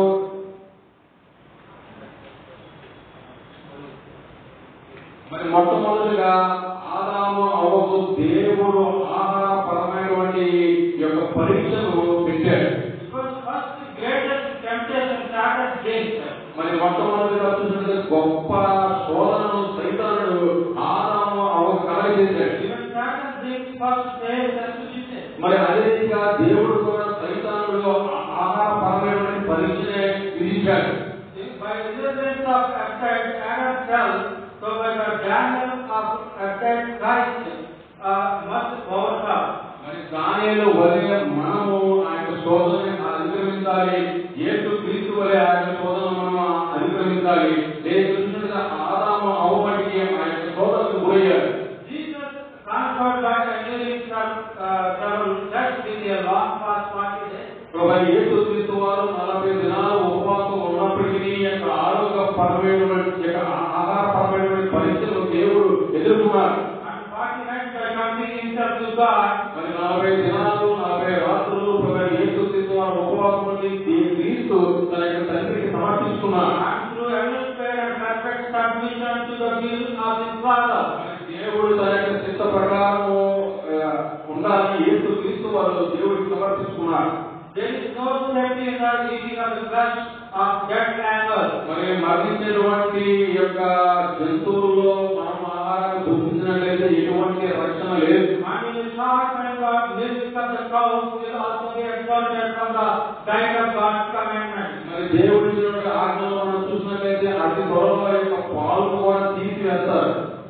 మరి మొట్టమొదటిగా ఆదాము అవ్వకు దేవుడు ఆహారపరమైనటువంటి యొక్క పరీక్షను పెట్టాడు Because first greatest temptation started against them. మరి మొట్టమొదటిగా చూసినట్లయితే గొప్ప శోధనను సైతానుడు ఆదాము అవ్వకు కలగజేశాడు Even Satan did first phase as to sin. మరి అదే రీతిగా దేవుడు కూడా సైతానుడు ఆహారపరమైనటువంటి పరీక్షనే విధించాడు By resistance of appetite, Adam fell, so by the Daniel of appetite Christ uh, must overcome. మరి దానిలో వలె మనము ఆ యొక్క శోధనని అధిగమించాలి ఏసు క్రీస్తు వలె ఆ యొక్క శోధన మనం అధిగమించాలి లేదు చూసినట్లుగా ఆదాము అవ్వబడికి ఆ యొక్క శోధనకు గురయ్యారు Jesus conquered by enduring some uh, trouble, that in a long fast 40 days. ప్రభు యేసు క్రీస్తు వారు నలభై దినాలు ఉపవాసం ఉన్నప్పటికీ ఈ యొక్క ఆరోగ్యపరమైనటువంటి ఈ యొక్క ఆహారపరమైనటువంటి పరీక్షలు దేవుడు ఎదుర్కొన్నారు And 40 nights by committing himself to God, మరి నలభై దినాలు నలభై రాత్రులు ప్రభు యేసు క్రీస్తు వారు ఉపవాసం ఉండి ఈ క్రీస్తు తన యొక్క తండ్రికి సమర్పించుకున్నారు and through endless prayer and perfect submission to the will of his Father. దేవుడు తన యొక్క చిత్త ప్రకారము ఆ, ఉండాలని యేసు క్రీస్తు వారు దేవుడికి సమర్పించుకున్నారు There is no safety in the eating of the flesh of dead animals. మరి మరణించినటువంటి ఈ యొక్క జంతువుల్లో మనం ఆహారాన్ని భుజించినట్లయితే ఎటువంటి రక్షణ లేదు And in the short time of milk of the cows will also be exalted from the diet of God's commandment. మరి దేవుడి ఇచ్చినటువంటి ఆజ్ఞలు మనం చూసినట్లయితే అతి త్వరలో ఈ యొక్క పాలు కూడా తీసివేస్తారు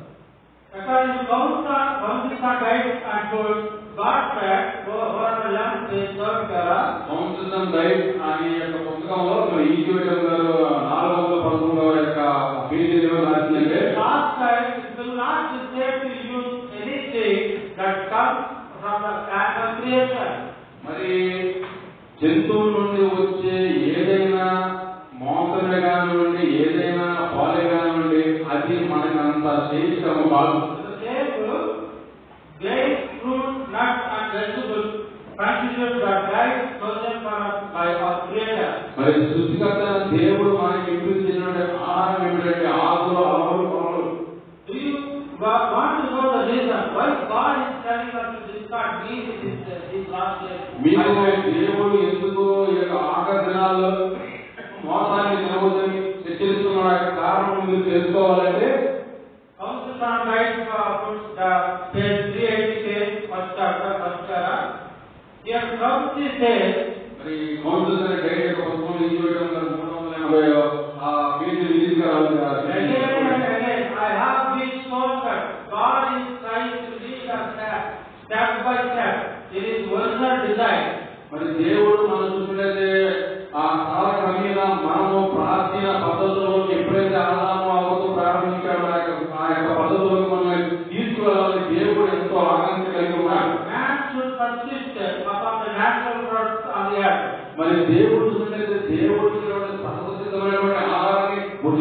According to Kaunsa, Kaunsa diet and food, God said, "Go over the land is served Kara." సంస్కృతం డైట్ అనే యొక్క పుస్తకంలో మరి ఈశ్వరం గారు నాలుగు వందల పదకొండవ యొక్క పేజీ రాసిందంటే Last time, it will not be safe to use anything that comes from the act of creation. మరి జంతువుల నుండి వచ్చే ఏదైనా మోసమే కానివ్వండి ఏదైనా పాలే కానివ్వండి అది మనకి అంత శ్రేష్టము కాదు The same rule, grain, fruit, nuts, and vegetables constitute the diet chosen for us by our Creator. మరి సృష్టికర్త దేవుడు మనకి ఇప్పించినటువంటి ఆహారం ఏమిటంటే ఆకులు అలవలు పొలలు Do you wa- want to know the reason why God is telling us to discard meat in this, uh, these last days? మీకు దేవుడు ఎందుకు ఈ యొక్క ఆఖరి దినాల్లో మోసాన్ని తినవద్దని హెచ్చరిస్తున్న యొక్క కారణం మీరు తెలుసుకోవాలంటే Council on Right uh, puts the page 380 page, first chapter, first para. Here prophecy says, మరి కౌన్సిల్ అనే డైరీ యొక్క పుస్తకం నుంచి వేయడం గారు మూడు వందల ఎనభై ఆ పేజీ release Again and again, I have been shown that God is trying to lead us step, step by step in His original design. మరి దేవుడు మనం చూసినట్లయితే ఆ కాల మీద మనము ప్రాచీన పద్ధతుల్లోకి ఎప్పుడైతే ఆదాము అవ్వతో ప్రారంభించాడో ఆ యొక్క ఆ యొక్క పద్ధతులకు మనం తీసుకువెళ్ళాలని దేవుడు ఎంతో ఆకాంక్ష కలిగి ఉన్నాడు Man should persist upon the natural products on the earth. మరి దేవుడు చూసినట్లయితే దేవుడు ఇచ్చినటువంటి సహజసిద్ధమైనటువంటి ఆహారాన్ని భుజించకుండా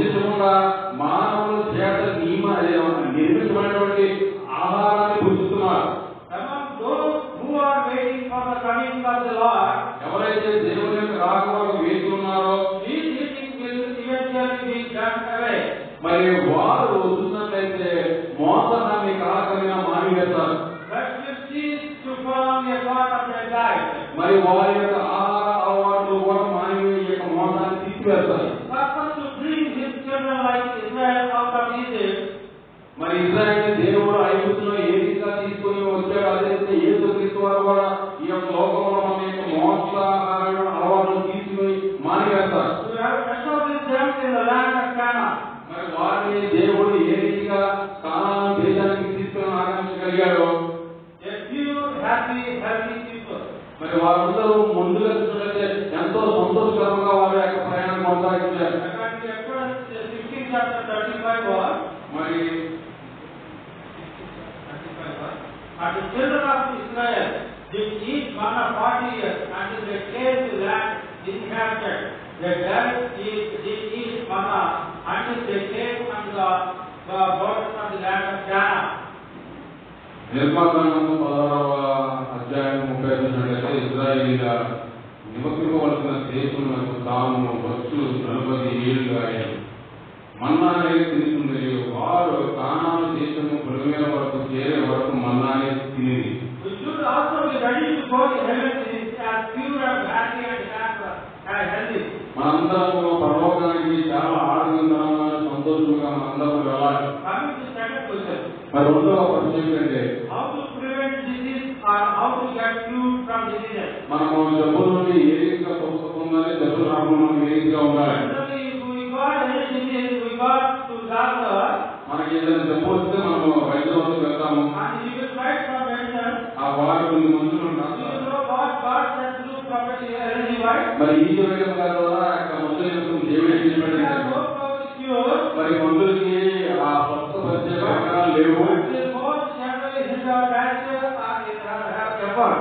మానవుల చేత నియమ నిర్మించబడినటువంటి ఆహారాన్ని భుజిస్తున్నారు Among those who are waiting for the coming of the Lord, ఎవరైతే దేవుని యొక్క రాక వరకు వేచి ఉన్నారో these eating will eventually be done away. మరి వారు చూసినట్లయితే మోసాన్ని కాలకమైన మానివేస్తారు But will cease to form a part of their life. మరి వారి యొక్క ఆహార అలవాట్లు కూడా మానవి యొక్క మోసాన్ని తీసివేస్తారు Purpose to bring his children like Israel out of Egypt మరి ఇజ్రాయల్ దేవుడు ఐగుప్తులో ఏ రీతిగా తీసుకొని వచ్చాడు అదే రీతిగా యేసు క్రీస్తు వారు కూడా ఈ యొక్క లోకంలో మన యొక్క మోసాహార అలవాట్లు తీసుకొని మానివేస్తారు to have established them in the land of Canaan. మరి వారిని దేవుడు ఏ రీతిగా కాలాల దేశానికి తీసుకుని ఆకాంక్షగలిగాడో A few happy, healthy people. మరి వారందరూ ముందుగా చూసినట్లయితే ఎంతో సంతోషకరంగా వారి యొక్క ప్రయాణం కొనసాగించారు According to Exodus 16 chapter 35 verse, మరి 35 verse, And the children of Israel did eat manna forty years until they came to land inhabited. They did eat, did eat manna until they came unto the, the borders of the land of Canaan. నిర్మాకాండము పదహారవ అధ్యాయం ముప్పై చూసినట్లయితే ఇజ్రాయిలీల నిమగ్నించవలసిన దేశములకు తాము వచ్చు నలభై ఏళ్ళుగా అయ్యారు మన్నానే తింటుంది వారు కానాను దేశము పొలిమేర వరకు చేరే వరకు మన్నానే తినేది We should also be ready to go to heaven as pure and happy and happy and healthy. మనందరము పరలోకానికి చాలా ఆనందంగా సంతోషంగా మనందరం వెళ్ళాలి Coming to second question, మరి రెండవ ప్రశ్న ఏంటంటే how to prevent disease or how to get cured from diseases? మనము జబ్బుల నుండి ఏ రీతిగా స్వస్థ పొందాలి జబ్బులు రాకుండా మనం ఏ రీతిగా ఉండాలి Generally, if we got any disease, we got to doctor మనకి ఏదైనా జబ్బు వస్తే మనము వైద్యం వద్దకు వెళ్తాము and he will write some medicine. ఆ వారు కొన్ని మందులు Do you రాస్తారు know what God said to Prophet Ellen White? మరి ఈ వేయడం గారి ద్వారా ఆ యొక్క మందుల యొక్క దేవుడు ఏం He చెప్పాడంటే, has no power to cure. మరి మందులకి ఆ స్వస్థపరిచే ప్రకారం లేవు But will most generally hinder cancer or it have have effort.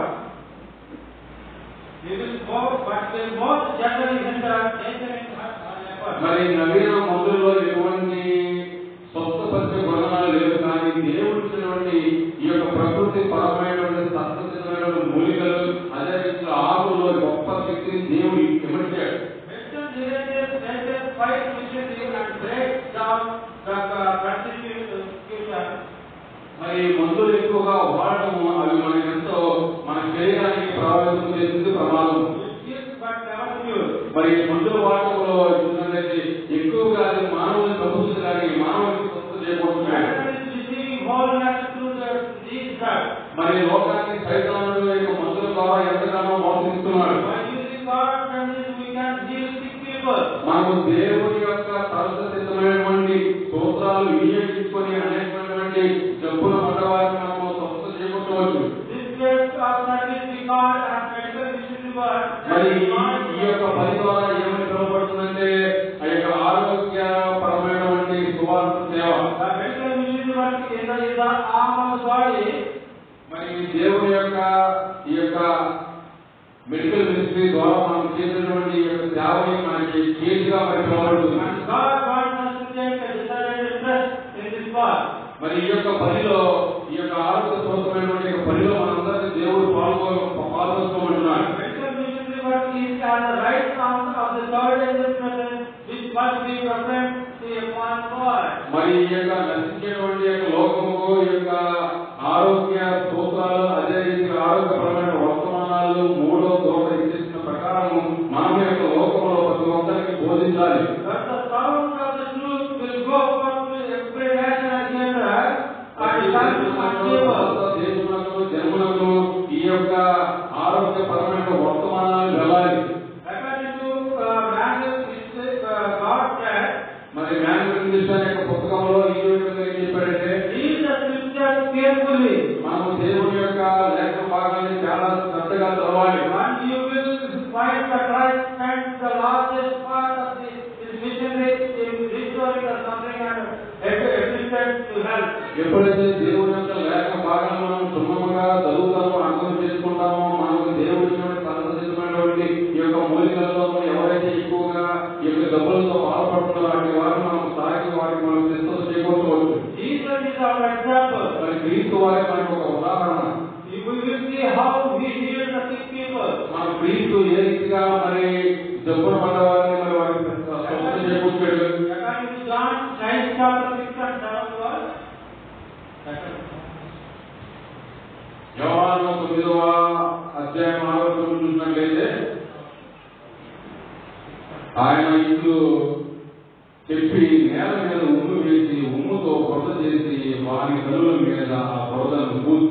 It will go, but will most generally hinder nature in her effort. మరి నవీన మందుల్లో ఎటువంటి స్వస్థపరిచే గుణాలు లేవు కానీ దేవుడు ఇచ్చినటువంటి ఈ యొక్క ప్రకృతి పరమైనటువంటి సత్యమైనటువంటి మూలికలు అదే రీతిలో ఆకుల్లో గొప్ప శక్తిని దేవుడు ఇమ్మడిచాడు Western religious natures fight viciously and break down the uh, constitution. మరి మందులు ఎక్కువగా వాడటము అవి మనకి ఎంతో మన శరీరానికి ప్రభావితం చేసింది ప్రమాదం It gives but never cure. మరి ఈ మందుల వాడకంలో చూసినట్లయితే ఎక్కువగా అది మానవుని ప్రభుత్వం కానీ మానవునికి స్వస్థ చేయబోతున్నాడు Man is deceiving whole life through the these drugs. మరి లోకానికి సైతానుడు యొక్క మందుల ద్వారా ఎంతగానో మోసగిస్తున్నాడు By using God remedies, we can heal sick people. మనము దేవుని యొక్క సరసిద్ధమైనటువంటి స్తోత్రాలు వినియోగించుకొని అనేకమైనటువంటి జబ్బుల పడ్డవారిని మనము స్వస్థ చేయవచ్చు This case of service record and medical mission word. మరి ఈ- ఈ యొక్క పని ద్వారా ఏమని పిలువబడుతుందంటే ఆ యొక్క ఆరోగ్యపరమైనటువంటి సువార్త సేవ The medical mission work is the, is the arm of the body. మరి దేవుని యొక్క ఈ యొక్క మెడికల్ మినిస్ట్రీ ద్వారా మనం చేసినటువంటి ఈ యొక్క సేవని మనకి చేతిగా మరి పిలువబడుతుంది And God wants us to take a decided interest in this work. మరి ఈ యొక్క పనిలో ఈ యొక్క ఆరోగ్య స్వస్థమైనటువంటి యొక్క పనిలో మనందరినీ దేవుడు పాల్గొ పాల్గొంటున్నాడు Medical mission work is at the right sound of the third interpretation which must be referred to upon God. మరి ఈ యొక్క నశించేటువంటి యొక్క లోకముకు ఈ యొక్క ఆరోగ్య స్తోత్రాలు అదే రీతిగా ఆరోగ్యపరమైన వర్తమానాలు మూడో దోట ఇచ్చేసిన ప్రకారం మనం యొక్క లోకంలో ప్రతి ఒక్కరికి బోధించాలి But the sound of the truth will go forth to every nation and gender and shall be unstable. దేశములకు జన్ములకు ఈ యొక్క ఆరోగ్యపరమైన వర్తమానాలు వెళ్ళాలి According to uh, Daniel, it says, uh, God said, మరి మ్యానుఫ్యాక్చర్ యొక్క పుస్తకంలో ఈ విధంగా ఏం చెప్పాడంటే read the scriptures carefully, మనము దేవుని యొక్క లేఖ భాగాన్ని చాలా శ్రద్ధగా చదవాలి and you will find that Christ spent the largest part of the, his missionary in restoring the suffering and assistance to health. ఎప్పుడైతే దేవుని యొక్క లేఖ భాగాన్ని మనం క్షుణ్ణంగా చదువుతామో అర్థం చేసుకుంటామో మనకు దేవుడి సర్వసిద్ధమైనటువంటి ఈ యొక్క మూలికలలో ఎవరైతే ఎక్కువగా ఈ యొక్క జబ్బులతో బాధపడుతున్న లాంటి వారిని మనం తాకి వారికి మనం స్వస్థత చేకూర్చవచ్చు Jesus is our example. మరి క్రీస్తు వారి మనకు ఒక ఉదాహరణ We will see how he healed the sick people. మన క్రీస్తు ఏ రీతిగా మరి జబ్బున పడ్డ వారిని మరి వారికి స్వస్థత చేకూర్చాడు According to John 9 chapter 6 and 7 verse. యోహాను తొమ్మిదవ అధ్యాయం ఆరో తొమ్మిది చూసినట్లయితే ఆయన ఇల్లు చెప్పి నేల మీద ఉమ్ము వేసి ఉమ్ముతో కొరత చేసి వారి కనుల మీద ఆ కొరతను పూర్తి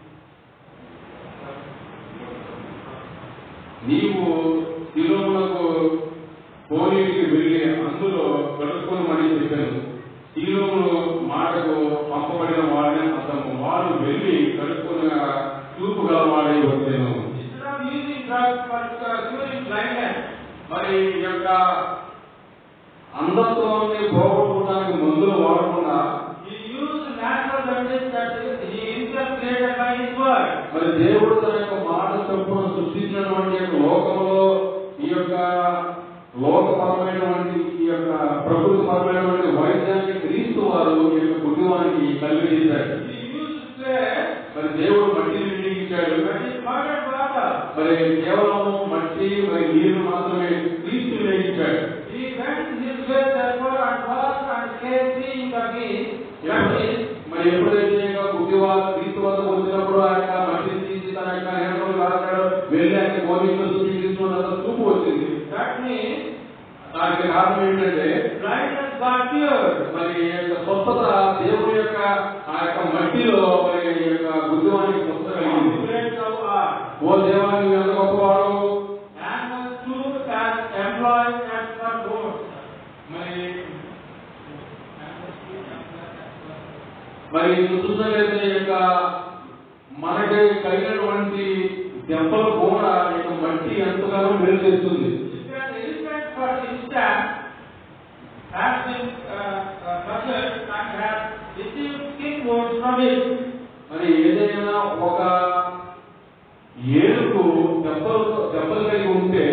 నీవు శిలోములకు కోనేటికి వెళ్ళి అందులో కడుక్కొనమని చెప్పాను శిలోములు మాటకు పంపబడిన వాడిని అతను వారు వెళ్ళి కడుక్కొని చూపు గలవాడై వచ్చాను Instead of using drugs for uh, curing blindness, మరి ఈ యొక్క అంధత్వాన్ని పోగొట్టుకోవడానికి మందులు వాడకుండా he used natural remedies that he himself created by his word. మరి దేవుడు తన యొక్క మాట చొప్పున సృష్టించినటువంటి యొక్క లోకంలో ఈ యొక్క లోకపరమైనటువంటి ఈ యొక్క ప్రకృతిపరమైనటువంటి వైద్యాన్ని క్రీస్తు వారు ఈ యొక్క కుటుంబానికి కలిగించాడు He used clay మరి దేవుడు మట్టిని వినియోగించాడు and he powdered water. మరి కేవలం మట్టి మరి నీరు మాత్రమే క్రీస్తు వినియోగించాడు He went his way therefore and washed and came seeing again. That is, మరి ఎప్పుడైతే ఇక బుద్ధివారు క్రీస్తు వద్దకు వచ్చినప్పుడు ఆ యొక్క మట్టిని తీసి తన యొక్క నేతలు రాశాడు వెళ్ళి ఆయన గోవింద తీసుకున్న చూపు వచ్చింది that means దానికి కారణం ఏంటంటే blindness got cured. మరి ఈ యొక్క స్వస్థత దేవుని యొక్క ఆ యొక్క మట్టిలో మరి ఈ యొక్క బుద్ధివానికి స్వస్థత How కలిగింది great thou art. ఓ దేవాన్ని ఎంత గొప్పవాడు Man was too as employed as for gold. మరి మరి చూసినట్లయితే ఈ యొక్క మనకి కలిగినటువంటి దెబ్బలు కూడా ఈ యొక్క మట్టి ఎంతగానో మేలు చేస్తుంది If an elephant, for instance, has been uh, uh, measured and has received skin wounds from it, మరి ఏదైనా ఒక ఏనుగు దెబ్బలు దెబ్బలు కలిగి ఉంటే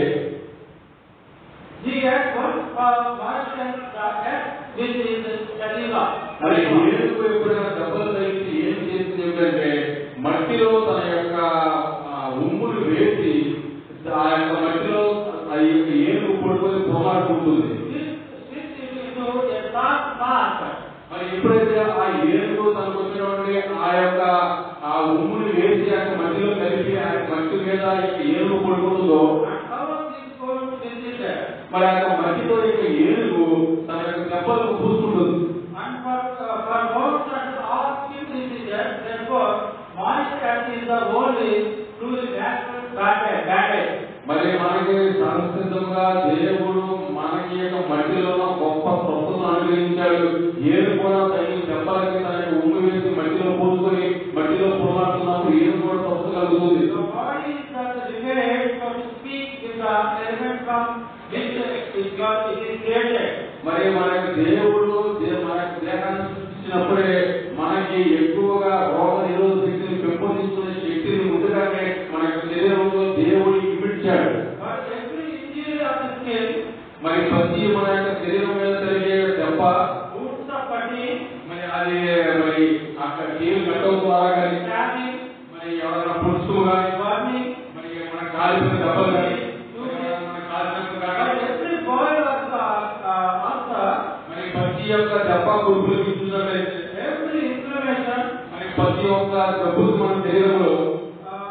he has one uh, motion uh, that with his saliva. మరి ఏనుగు ఎప్పుడైనా దెబ్బలు తగిలించి ఏం చేస్తుంది ఏమిటంటే మట్టిలో తన యొక్క ఆ, ఉమ్ములు వేసి ఆ యొక్క మట్టిలో ఆ యొక్క ఏనుగు పడుకొని పోరాడుకుంటుంది This sits into a soft mark. మరి ఎప్పుడైతే ఆ ఏనుగు తనకు వచ్చినటువంటి ఆ యొక్క ఆ ఉమ్ముని వేసి ఆ యొక్క మట్టిలో కలిపి ఆ యొక్క మట్టి మీద ఆ యొక్క ఏనుగు పడుకుంటుందో And covers this bone with it. మరి ఆ యొక్క మట్టితో ఈ యొక్క ఏనుగు తన యొక్క దెబ్బలకు పూసుకుంటుంది And for, uh, for bones and all skin diseases, therefore, moist as is the only truly natural bandage. bandage. మరి మనకి సంస్కృతంగా దేవుడు మనకి యొక్క మట్టిలో గొప్ప స్వస్థతను అనుగ్రహించాడు ఏను కూడా తగిన దెబ్బలకి తన యొక్క ఉమ్మి వేసి మట్టిలో పూసుకొని మట్టిలో పోరాడుతున్నప్పుడు ఏను కూడా స్వస్థత కలుగుతుంది The body is the remade, so to speak, is the element from which is God it is created. మరి మన యొక్క దేవుడు దే- మన యొక్క దేహాన్ని సృష్టించినప్పుడే మనకి ఎక్కువగా రోగ నిరోధక శక్తిని పెంపొందించుకునే శక్తిని ముందుగానే మన యొక్క శరీరంలో దేవుడు ఇమిడ్చాడు But every injury of the skin, మరి ప్రతి మన యొక్క శరీరం మీద జరిగే దెబ్బ wounds of body, మరి అది మరి అక్కడ కీలు కట్టడం ద్వారా కానీ stabbing, మరి ఎవరైనా పులుసు కానీ burning, మరి మన కాలిపోయిన దెబ్బలు కానీ మన కాలిపోయిన but కానీ every boil of the uh, ulcer, మరి ప్రతి ఒక్క దెబ్బ గురుపులకి చూసినట్లయితే every inflammation, మరి ప్రతి ఒక్క జబ్బులు మన శరీరంలో uh,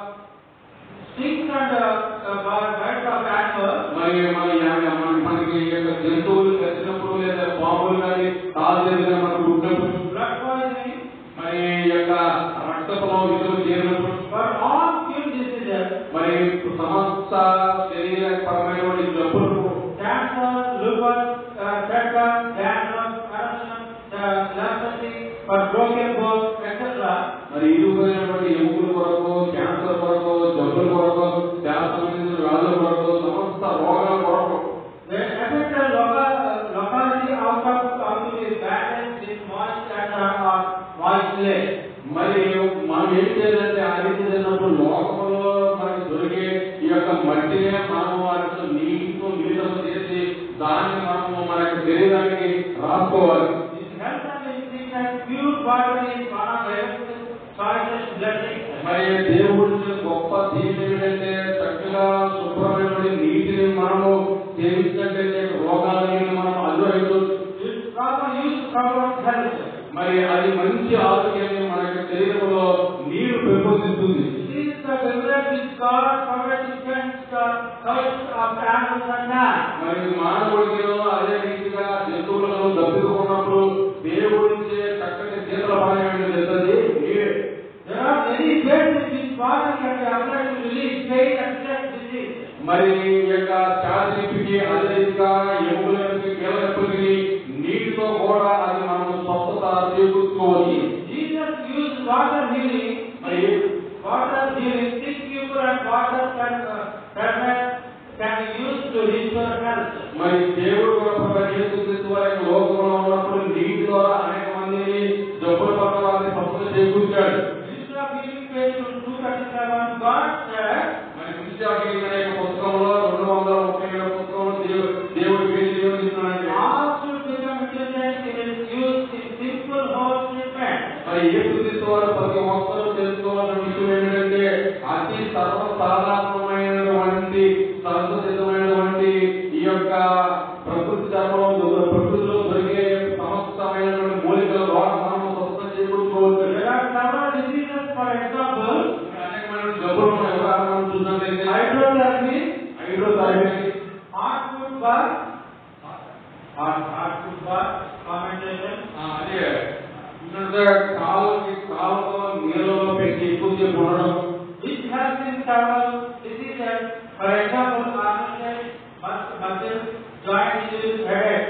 stings and uh, uh, bites of animals, మరి మన యా- మన మనకి ఈ యొక్క జంతువులు కట్టినప్పుడు లేదా పాములు కానీ కాలు జరిగిన మనకు పుట్టినప్పుడు blood poisoning, మరి ఈ యొక్క రక్తపలో విలువ చేరినప్పుడు for all skin diseases, మరి సమస్త శరీరపరమైనటువంటి జబ్బులకు cancer, lupus, uh, tetanus, dandruff, corruption, uh, leprosy, for broken bones, etc. మరి ఇరుపోయినటువంటి ఎముకల కొరకు క్యాన్సర్ కొరకు జబ్బుల కొరకు శ్వాస సంబంధించిన వ్యాధుల కొరకు సమస్త రోగాల కొరకు The affected local, locality out of out to be balanced with moist and uh, or moist lake. మరి మనం ఏం చేయాలంటే ఆ రీతి చేసినప్పుడు లోకంలో మనకి దొరికే ఈ యొక్క మట్టినే మనం వాటితో నీటితో నీళ్ళతో చేసి దాన్ని మనము దేవుడి ఇచ్చిన గొప్ప దీని ఏమిటంటే చక్కగా శుభ్రమైనటువంటి నీటిని మనము సేవించినట్లయితే రోగాలని మనం అడ్డుకోవచ్చు It's proper use promotes health. మరి అది మంచి ఆరోగ్యాన్ని మన యొక్క శరీరంలో నీరు పెంపొందిస్తుంది It is the beverage which God provides against the curse of animals and man. మరి మానవుడికి అదే రీతిగా జంతువులను దప్పికున్నప్పుడు దేవుడిచ్చే చక్కటి శీతల పానీయం చేస్తుంది నీరే There are many ways in which water can be applied to relieve pain and stress disease. మరి ఈ యొక్క శారీరకి అదే రీతిగా ఎముకలకి కీలకప్పటికి నీటితో కూడా అది మనం స్వస్థత చేకూర్చుకోవచ్చు Jesus used water healing, మరి water healing, sick people and water can, uh, can, can be used to restore health. మరి దేవుడు కూడా ప్రభు యేసుక్రీస్తు వారి యొక్క లోకంలో ఉన్నప్పుడు నీటి ద్వారా అనేక మందిని జబ్బుల పట్ల వారిని స్వస్థత చేకూర్చాడు Instead of healing patients two thirty-seven, God said, మరి క్రిస్టియాకి అనే యొక్క పుస్తకంలో రెండు వందల ముప్పై ఏడు పుస్తకంలో దేవుడు దేవుడు పేరు నియోజిస్తున్నాడంటే all should become intelligent in its use in simple whole treatment. మరి యేసుక్రీస్తు వారు ప్రతి ఒక్కరూ తెలుసుకోవాల్సిన విషయం ఏంటంటే అతి సర్వసాధారణమైనటువంటి సహజసిద్ధమైనటువంటి ఈ యొక్క ప్రకృతి ధర్మంలో ప్రకృతిలో దొరికే సమస్తమైనటువంటి మూలికల ద్వారా మనం స్వస్థత చేకూర్చుకోవచ్చు There are several diseases, for example, అనేకమైన జబ్బులు మనం ఉదాహరణ చూసినట్లయితే hydrotherapy, హైడ్రోథైరాయిడ్ heart food bath, heart, heart food bath, fermentation, అదే ఎందుకంటే కాలుకి కాలుతో నీళ్ళలో పెట్టి ఎక్కువసేపు ఉండడం which helps in several diseases, for example, arthritis, mus- muscle, joint disease, headache.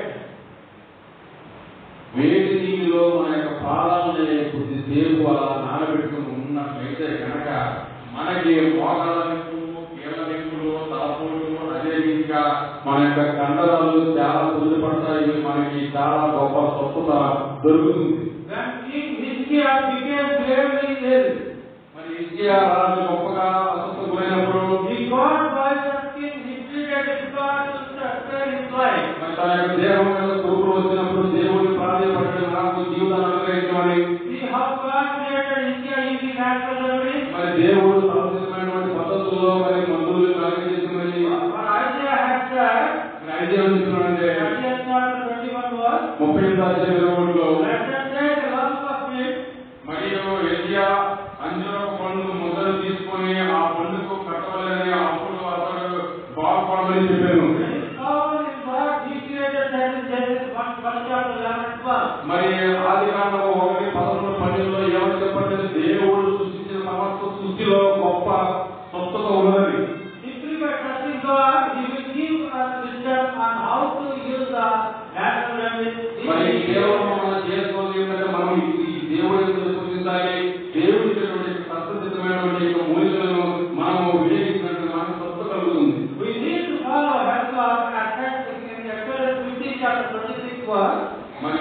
వేడి నీటిలో మన యొక్క పాదాలని కొద్దిసేపు అలా నానబెట్టుకుని ఉన్నట్లయితే కనుక మనకి మోకాల నొప్పులు కీళ్ళ నొప్పులు తలపోటు అదే రీతిగా మన యొక్క కండరాలు చాలా కుదిరిపడతాయి మనకి చాలా గొప్ప స్వస్థత దొరుకుతుంది When King Hizkiah became gravely ill, మరి ఇస్కియా అలాంటి గొప్పగా అస్వస్థ గురైనప్పుడు he got by the skin, he pleaded with God to spare his life. మరి తన యొక్క దేహం మీద కురుపులు వచ్చినప్పుడు దేవుడిని ప్రాధాన్యపడడం నాకు జీవితాన్ని అనుగ్రహించమని See how God created Hizkiah using natural remedies? మరి దేవుడు సహజమైనటువంటి పద్ధతుల్లో మరి మందులు కలిగజేసిందని But Isaiah had said, మరి ఐదే అందిస్తున్నాడంటే Isaiah chapter 21 verse, ముప్పై ఎనిమిది అధ్యాయం ఇరవై ఒకటిలో Let them take a lump of meat మరియు ఎలియా అంజరపు పండు ముద్దలు తీసుకొని ఆ పండుకు కట్టవలని అప్పుడు అతడు బాగుపడమని చెప్పాను When his power is God, he created that in Genesis 1, 1 chapter 11 and 12. మరి ఆది కాండము ఒకటి పదకొండు పన్నెండులో ఏమని చెప్పండి దేవుడు సృష్టించిన సమస్త సృష్టిలో గొప్ప స్వస్థత ఉన్నది Simply by trusting God, He will give us wisdom on how to use the natural remedies. మరి కేవలం మన చేసుకోవాలి ఏంటంటే మనం ఈ- ఈ దేవుడి యొక్క విశ్వసించాలి దేవుడి ఇచ్చినటువంటి సత్యసిద్ధమైనటువంటి యొక్క మూలికలను మనము వినియోగించినట్టు మనకు స్వస్థ కలుగుతుంది We need to follow health law as said in Exodus 15 chapter 26 verse. మరి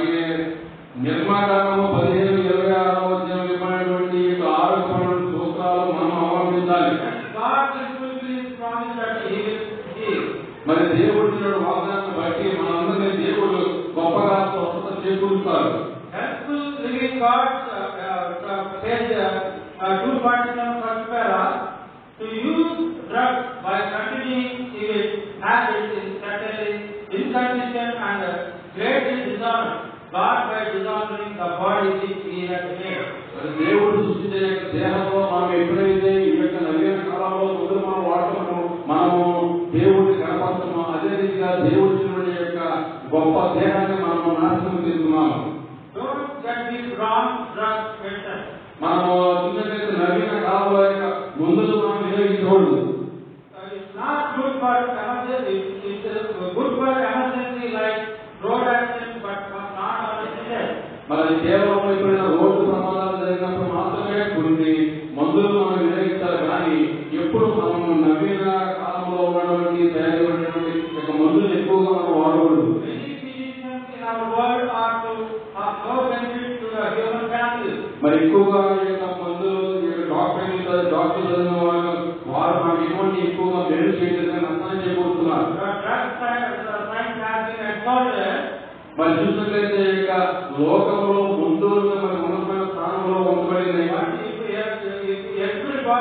నిర్మాకారము పదిహేను ఇరవై ఆరో అధ్యాయం ఇవ్వనటువంటి యొక్క ఆరోగ్యమైన సూత్రాలు మనం అవలంబించాలి And God will fulfill His promise that He will heal. మరి దేవుడి ఇచ్చిన వాగ్దానాన్ని బట్టి మనందరినీ దేవుడు గొప్పగా స్వస్థత చేకూరుస్తారు Helpful living God, uh, uh, uh, page uh, uh, 247 first para, to use drugs by continuing it habits is certainly inconsistent and uh, greatly dishonor God by dishonoring the body which He has made. మరి దేవుడు సృష్టించిన యొక్క దేహంలో మనం ఎప్పుడైతే ఈ యొక్క నవీన కాలంలో ముందు మనం వాడుతున్నామో మనము దేవుడిని కనపడుతున్నామో అదే రీతిగా దేవుడి ఇచ్చినటువంటి యొక్క గొప్ప దేహాన్ని మనము నాశనం చేస్తున్నాము Don't get these wrong drug medicine. మనము చూసినట్లయితే నవీన కాలంలో యొక్క ముందులు మనం వినియోగించకూడదు Uh, it's not good for emergency. It's uh, good for emergency like road accident, but not on accident. మరి అది కేవలం ఎప్పుడైనా రోడ్డు ప్రమాదాలు జరిగినప్పుడు మాత్రమే కొన్ని మందులు మనం వినియోగించాలి కానీ ఎప్పుడు మనము నవీన కాలంలో ఉన్నటువంటి తయారైనటువంటి యొక్క మందులు ఎక్కువగా మనం వాడకూడదు Many physicians in our world are to have no benefit to the human family. మరి ఎక్కువగా ఈ యొక్క మందులు ఈ యొక్క డాక్టర్లు డాక్టర్లు చదివిన వాళ్ళు వారు మనకి ఎటువంటి ఎక్కువగా మేలు చేయలేదు నష్టం చేయబోతున్నారు The drug science, the science has been exalted. మరి చూసినట్లయితే ఈ యొక్క లోకంలో మందులు మరి ఉన్నతమైన స్థానంలో ఉంచబడింది But if, if, if everybody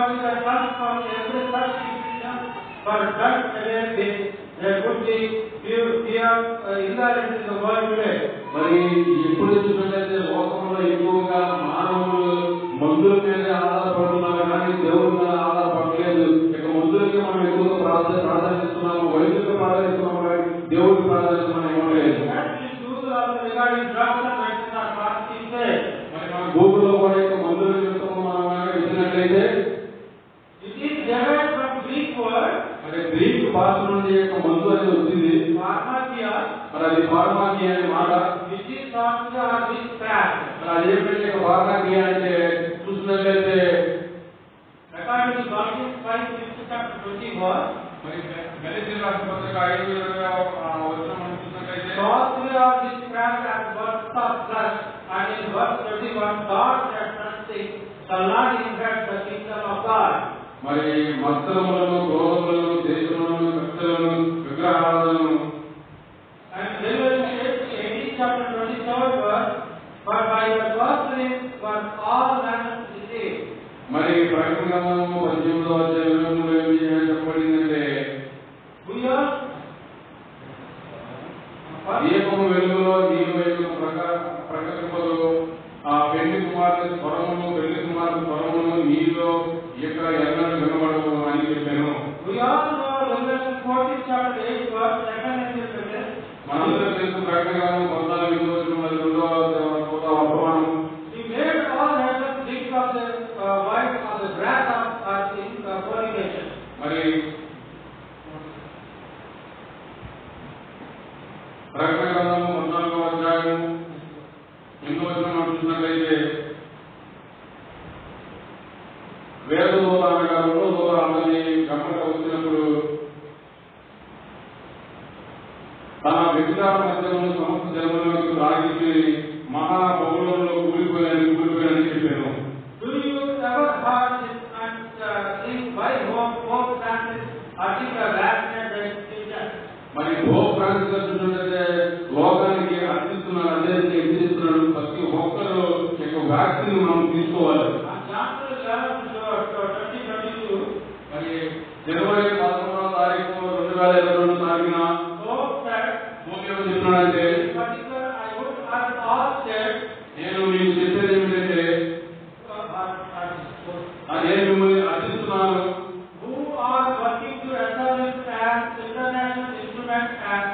for drugs against this, there would be few, few uh, imbalance in the world today. మరి ఎప్పుడు చూసినట్లయితే లోకంలో ఎక్కువగా మానవులు మందుల మీద ఆధారపడుతున్నారు కానీ దేవుడి మీద ఆధారపడలేదు ఇక మందులకి మనం ఎక్కువగా ప్రార్థన ప్రార్థిస్తున్నాము వైద్యులకు ప్రార్థిస్తున్నాము కానీ దేవుడికి ప్రార్థిస్తున్నాము ఇవ్వలేదు Actually, Google also regarding drugs and medicine are fasting said, మరి మన గూగుల్లో కూడా ఇక మందుల నిమిత్తము మనం కనుక ఇచ్చినట్లయితే it is derived from Greek word, మరి గ్రీక్ భాష నుండి ఈ యొక్క మందు అనేది వచ్చింది pharmakia, మరి అది ఫార్మాకి అనే మాట which is thought to have been cracked. మరి అది ఏమిటంటే ఇక ఫార్మాకి అంటే చూసినట్లయితే According to Galatians 5, 6 chapter 21, మరి గలితీయుల రాసిన పత్రిక ఐదు ఇరవై వచ్చిన మనం చూసినట్లయితే sorcery or witchcraft and works of flesh, and in verse 31, God that something shall not inherit the kingdom of God. మరి మత్సరములను క్రోధములను దేశములను కక్షలను విగ్రహాలను And Revelation 18 chapter 27 verse, for by your sorceries were all men deceived. మరి ప్రకటన గ్రంథము పద్దెనిమిదో అధ్యాయం ఇరవై మూడు ఏమి చెప్పబడిందంటే We are దీపము వెలుగులో నీరు వైపు ప్రకటింపదు ఆ పెళ్లి కుమారుని స్వరమును పెళ్లి కుమారుని స్వరమును నీలో ఇక్కడ ఎన్నడూ వినబడదు అని చెప్పాను We all know Revelation 14 chapter 8 verse 2nd and 5th. మనందరం తెలుసు ప్రకటన గ్రంథం పద్నాలుగు వచ్చిన రెండో కొత్త వర్తమానం He made all heaven drink of the uh, wine of the wrath of our sin, uh, fornication. మరి ప్రకటన గ్రంథము పద్నాలుగో అధ్యాయం ఎన్నో వచ్చిన మనం చూసినట్లయితే వేద దూత అనగా రెండో దూత అతని గమనక వచ్చినప్పుడు తన విగ్రహ మధ్యమును సమస్త జన్మలకు రాగించి మహా బహుళంలో కూలిపోయాను కూలిపోయానని చెప్పాను Do you ever heard this and uh, think why Pope, Pope Francis uttering a rational decision? మరి పోప్ ఫ్రాన్సిస్ గారు చూసినట్లయితే లోకానికి అర్పిస్తున్నాడు అదే హెచ్చరిస్తున్నాడు ప్రతి ఒక్కరు యొక్క వ్యాక్సిన్ మనం తీసుకోవాలి On January 11, uh, 2022, మరి జనవరి పదకొండవ తారీఖు రెండు వేల ఇరవై రెండు తారీఖున Pope said, పోప్ ఏమని చెప్తున్నాడంటే in particular, I would urge all states, నేను మీకు చెప్పేది ఏమిటంటే uh, are- are- ఆ నేను మిమ్మల్ని అర్పిస్తున్నాను who are working to establish an international instrument and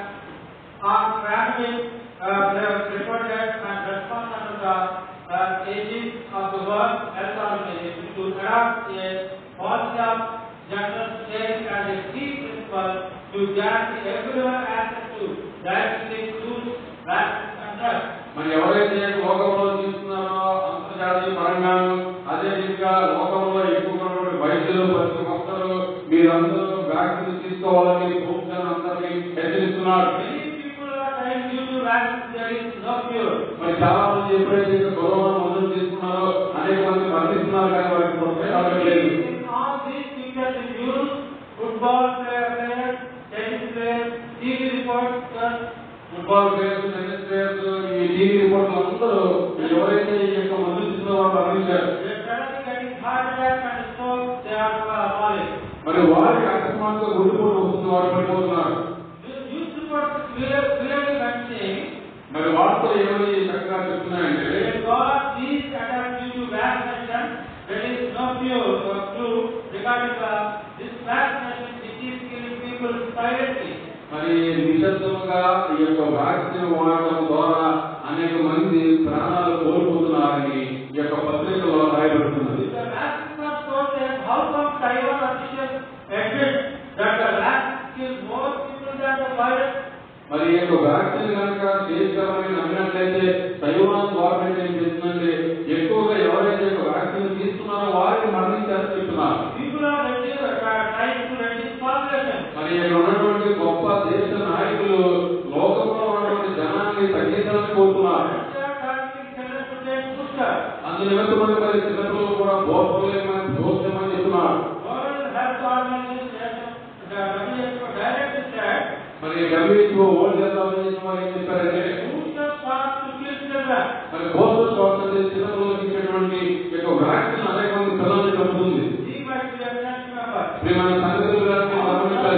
are traveling uh, their preparedness and response under the uh, aegis of the World Health Organization to adopt a policy of general sharing as a key principle to guarantee everyone access to dietary food, vaccines and drugs. మరి ఎవరైతే లోకంలో తీసుకున్నారో అంతర్జాతీయ పరంగాను అదే విధంగా లోకంలో ఎక్కువగా ఉన్నటువంటి వైద్యులు ప్రతి ఒక్కరు మీరందరూ వ్యాక్సిన్ తీసుకోవాలని పోప్ గారు అందరినీ హెచ్చరిస్తున్నారు Many people are dying due to vaccines, there is no cure. మరి చాలా మంది ఎప్పుడైతే ఇంకా కరోనా మందులు తీసుకున్నారో అనేక మంది మరణిస్తున్నారు కానీ వారికి ప్రోత్సాహం లేదు In all these pictures in news, football players, tennis players, TV reporters, football players tennis players ఈ టీవీ రిపోర్ట్లు అందరూ ఎవరైతే ఈ యొక్క మందులు తీసుకున్న వాళ్ళు మరణించారు they are suddenly getting heart attack and stroke, they are uh, falling. మరి వారికి అకస్మాత్తుగా గుండెపోటు వస్తుంది వారు పడిపోతున్నారు This news reports clear, clearly mentioning మరి వార్తలు ఏమని చక్కగా చెప్తున్నాయంటే when God sees attack due to vaccination, there is no cure or clue regarding the, this vaccination which is killing people silently. మరి నిశ్శబ్దముగా ఈ యొక్క వ్యాక్సిన్ వాడటం ద్వారా అనేక మంది ప్రాణాలు కోల్పోతున్నారని ఈ యొక్క పత్రికలో రాయబడుతున్నది If the vaccines are so safe, how come Taiwan officials admit that the vaccine kills more people than the virus? మరి ఈ యొక్క వ్యాక్సిన్ కనుక చేయగలమని నమ్మినట్లయితే తైవాన్ గవర్నమెంట్ ఏం చేస్తుందంటే ఎక్కువగా ఎవరైతే ఈ యొక్క వ్యాక్సిన్ తీసుకున్నారో వారిని మరణించారని చెప్తున్నారు People are reducing, are trying to reduce population. మరి ఇక్కడ ఉన్నటువంటి గొప్ప దేశ నాయకులు లోకంలో ఉన్నటువంటి జనాన్ని తగ్గించాలని కోరుతున్నారు They are targeting children to take booster. అందు నిమిత్తమని మరి చిన్నపిల్లలు కూడా బోధలేమని దోషమని చెప్తున్నారు World Health Organization, the WHO directly said, మరి డబ్ల్యూహెచ్ఓ వరల్డ్ హెల్త్ ఆర్గనైజేషన్ వారు ఏం చెప్పారంటే booster starts to kill children. మరి బోధన షాట్స్ అనేది చిన్నపిల్లలకి ఇచ్చేటువంటి ఈ యొక్క వ్యాక్సిన్ అనేక మంది పిల్లల్ని చంపుతుంది He might be a church member. మరి మన సంగతులు గారిని గమనించాలి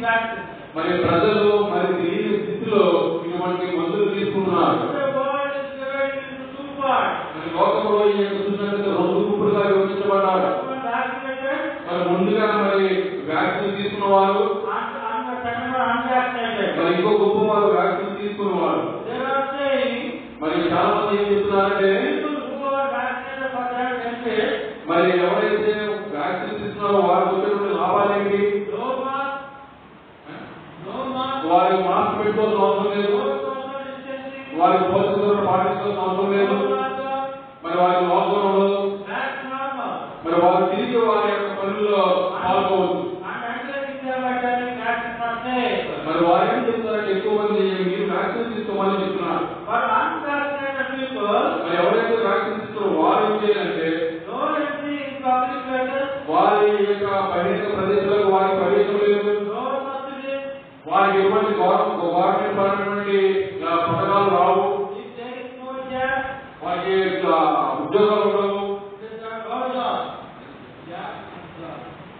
vaccines. మరి ప్రజలు మరి తెలియని స్థితిలో ఇటువంటి మందులు తీసుకుంటున్నారు The world is divided into two parts. మరి లోకంలో ఈ యొక్క చూసినట్లయితే రెండు గుంపులుగా విభజించబడ్డారు One vaccinated మరి ముందుగా మరి వ్యాక్సిన్ తీసుకున్న వారు and, and the second one unvaccinated. మరి ఇంకో గుంపు వారు వ్యాక్సిన్ తీసుకున్న వారు They are saying మరి చాలా మంది ఏం చెప్తున్నారంటే people who are vaccinated for their benefit, మరి ఎవరైతే వ్యాక్సిన్ తీసుకున్నారో వారికి వచ్చేటువంటి లాభాలు ఏంటి no mask, no mask, వారికి మాస్క్ పెట్టుకోవాల్సిన అవసరం లేదు no social distancing, వారికి భౌతిక దూరం పాటించాల్సిన అవసరం లేదు no lockdown, మరి వారికి లోపం ఉండదు that's normal. మరి వారు తిరిగి వారి యొక్క పనుల్లో పాల్గొవచ్చు And encouraging them by telling that's not safe. మరి వారు ఏం చెప్తారంటే ఎక్కువ మంది మీరు వ్యాక్సిన్ తీసుకోమని చెప్తున్నారు But unvaccinated people, మరి ఎవరైతే వ్యాక్సిన్ తీసుకున్నారో వారు ఏం చేయాలంటే no entry in public places, వారి యొక్క బహిరంగ ప్రదేశాలకు వారికి ప్రవేశం లేదు no subsidies, వారికి ఎటువంటి గవర్నమెంట్ గవర్నమెంట్ పరమైనటువంటి ఆ, పథకాలు రావు if there is no job, వారికి ఆ, ఉద్యోగాలు ఉండవు there's no job. Yeah, job.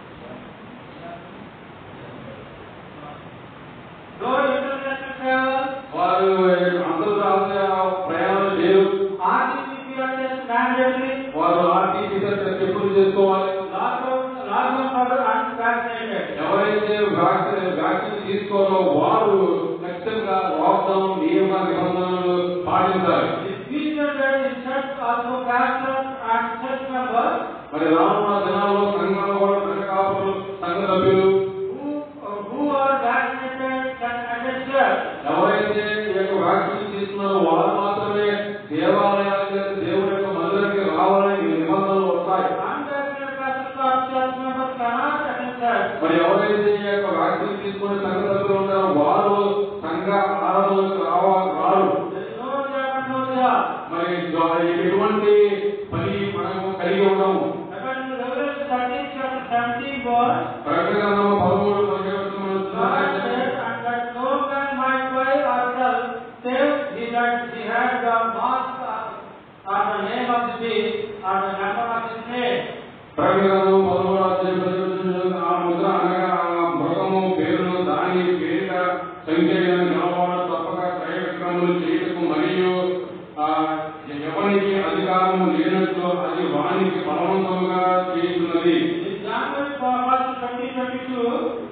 No international travel, వారు అంతర్జాతీయ ప్రయాణాలు చేయరు RT-PCR test mandatory, వారు ఆర్టీసీ చెప్పులు చేసుకోవాలి lockdown, lockdown for the unvaccinated. ఎవరైతే వ్యాక్సిన్ వ్యాక్సిన్ తీసుకోరో వారు ఖచ్చితంగా లాక్డౌన్ నియమ నిబంధనలు పాటించాలి The future there is such also pastors and church members మరి రానున్న దినాల్లో సంఘాలు కూడా సంఘ కాపులు సంఘ సభ్యులు who, uh, who are vaccinated can attend church. ఎవరైతే ఈ యొక్క వ్యాక్సిన్ తీసుకున్నారో వారు మాత్రమే దేవాలయానికి లేదా దేవుడి యొక్క మందిరానికి రావాలని నిబంధనలు వస్తాయి Unvaccinated pastors or church members cannot attend church. మరి ఎవరైతే ఈ యొక్క వ్యాక్సిన్ తీసుకుని సంఘ సభ్యులు ఉంటారో వారు సంఘ ఆరాధనలకు రావాలి రారు There is no job and no job. మరి జా- ఎటువంటి పని మనము కలిగి ఉండము According to Revelation 13, chapter 17 verse, ప్రకటన గ్రంథము పదమూడు పదిహేను వచనములు God చూసినట్లయితే, said, and that no man might buy or sell, save he that he had the mark or the name of the beast or the number of his name. ప్రకటన గ్రంథము పదమూడు అధ్యాయం పదిహేను వచనములు, ఆ ముద్ర అనగా ఆ మృగము పేరును దాని పేరిట సంఖ్య నిలవడం తప్పక క్రయ విక్రములు చేయటకు మరియు ఆ ఎవరికి అధికారము లేనట్లు అది వానికి బలవంతముగా చేస్తున్నది In January 1st, 2022,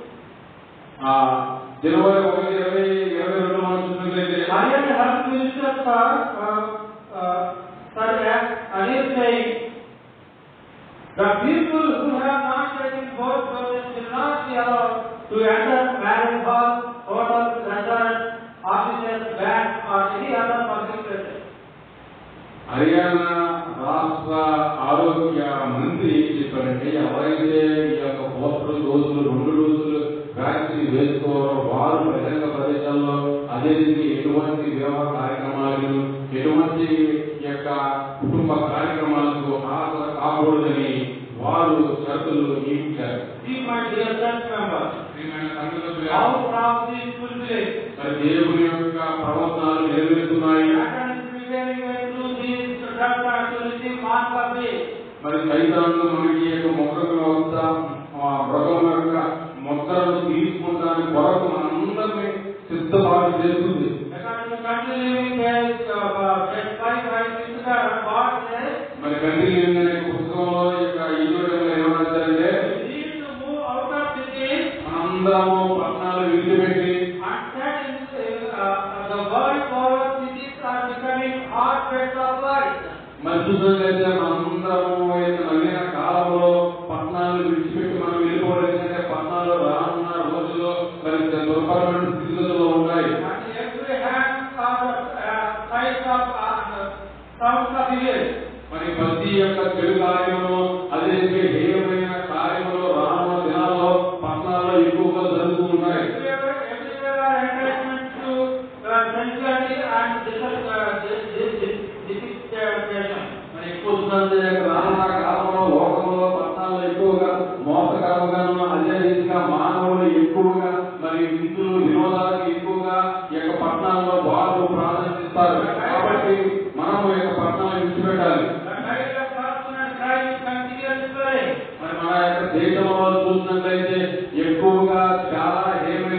ఆ జనవరి ఒకటి ఇరవై ఇరవై రెండు మనం చూసినట్లయితే Hariyan Health Minister sir, uh, uh, sir, and he is saying, the people who have not taken both doses will not be allowed to enter marriage hall, hotels, restaurants, offices, banks, or any other public places. Haryana రాష్ట్ర ఆరోగ్య మంత్రి ఏం చెప్పారంటే ఎవరైతే ఈ యొక్క poster డోసులు రెండు డోసులు వ్యాక్సిన్ వేసుకోవాలో వారు బహిరంగ ప్రదేశాల్లో అదేవిధంగా ఎటువంటి వివాహ కార్యక్రమాలు ఎటువంటి ఈ యొక్క కుటుంబ కార్యక్రమాలకు హాజరు కాకూడదని వారు షరతులు నియమించారు See, my dear church members, ప్రియమైన సంఘ సభ్యులారా, how prophecy is fulfilling. మరి దేవుని యొక్క ప్రవచనాలు నెరవేరుతున్నాయి Satan is preparing way through these drugs to receive mark of beast. మరి సైతాన్ని మనకి యొక్క మొక్కల వద్ద ఆ మృగం యొక్క మొక్కలను తీసుకుంటానికి కొరకు మనందరినీ సిద్ధపాటు చేస్తుంది According to country living page, uh, page five, right, Mr. God says, మరి కంటి అనే పుస్తకంలో ఈ యొక్క ఈశ్వరంలో ఏమన్నారంటే we need to move out of cities మనందరము పట్టణాలు విడిచిపెట్టి and that is, uh, the world over cities are becoming hotbeds of light. మరి చూసినట్లయితే మనందరము ఈ యొక్క నవీన కాలంలో పట్టణాలు విడిచిపెట్టి మనం వెళ్ళిపోవడం పట్టణాలు రానున్న రోజుల్లో మరి దుర్భరమైన స్థితిగతుల్లో ఉన్నాయి And every hand of the uh, size of uh, sounds of village. మరి ప్రతి యొక్క చెడు కార్యములు అదే హేయమైన కార్యములు రానున్న దినాల్లో పట్టణాల్లో ఎక్కువగా జరుగుతూ ఉన్నాయి Everywhere, everywhere are encouragement to uh, sensuality and dis- uh, dis- dis- dis- dissipation. మరి ఎక్కువ చూసినట్లయితే యొక్క రానున్న కాలంలో లోకంలో పట్టణాల్లో ఎక్కువగా మోసకరంగాను అదే రీతిగా మానవులు ఎక్కువగా మరి విందులు వినోదాలకు ఎక్కువగా ఈ యొక్క పట్టణాల్లో వారు ప్రాధాన్యతిస్తారు కాబట్టి మనము ఈ యొక్క పట్టణాలను విడిచిపెట్టాలి The kind of corruption and crime is continuously spreading. మరి మన యొక్క దేశంలో చూసినట్లయితే ఎక్కువగా చాలా హేమైన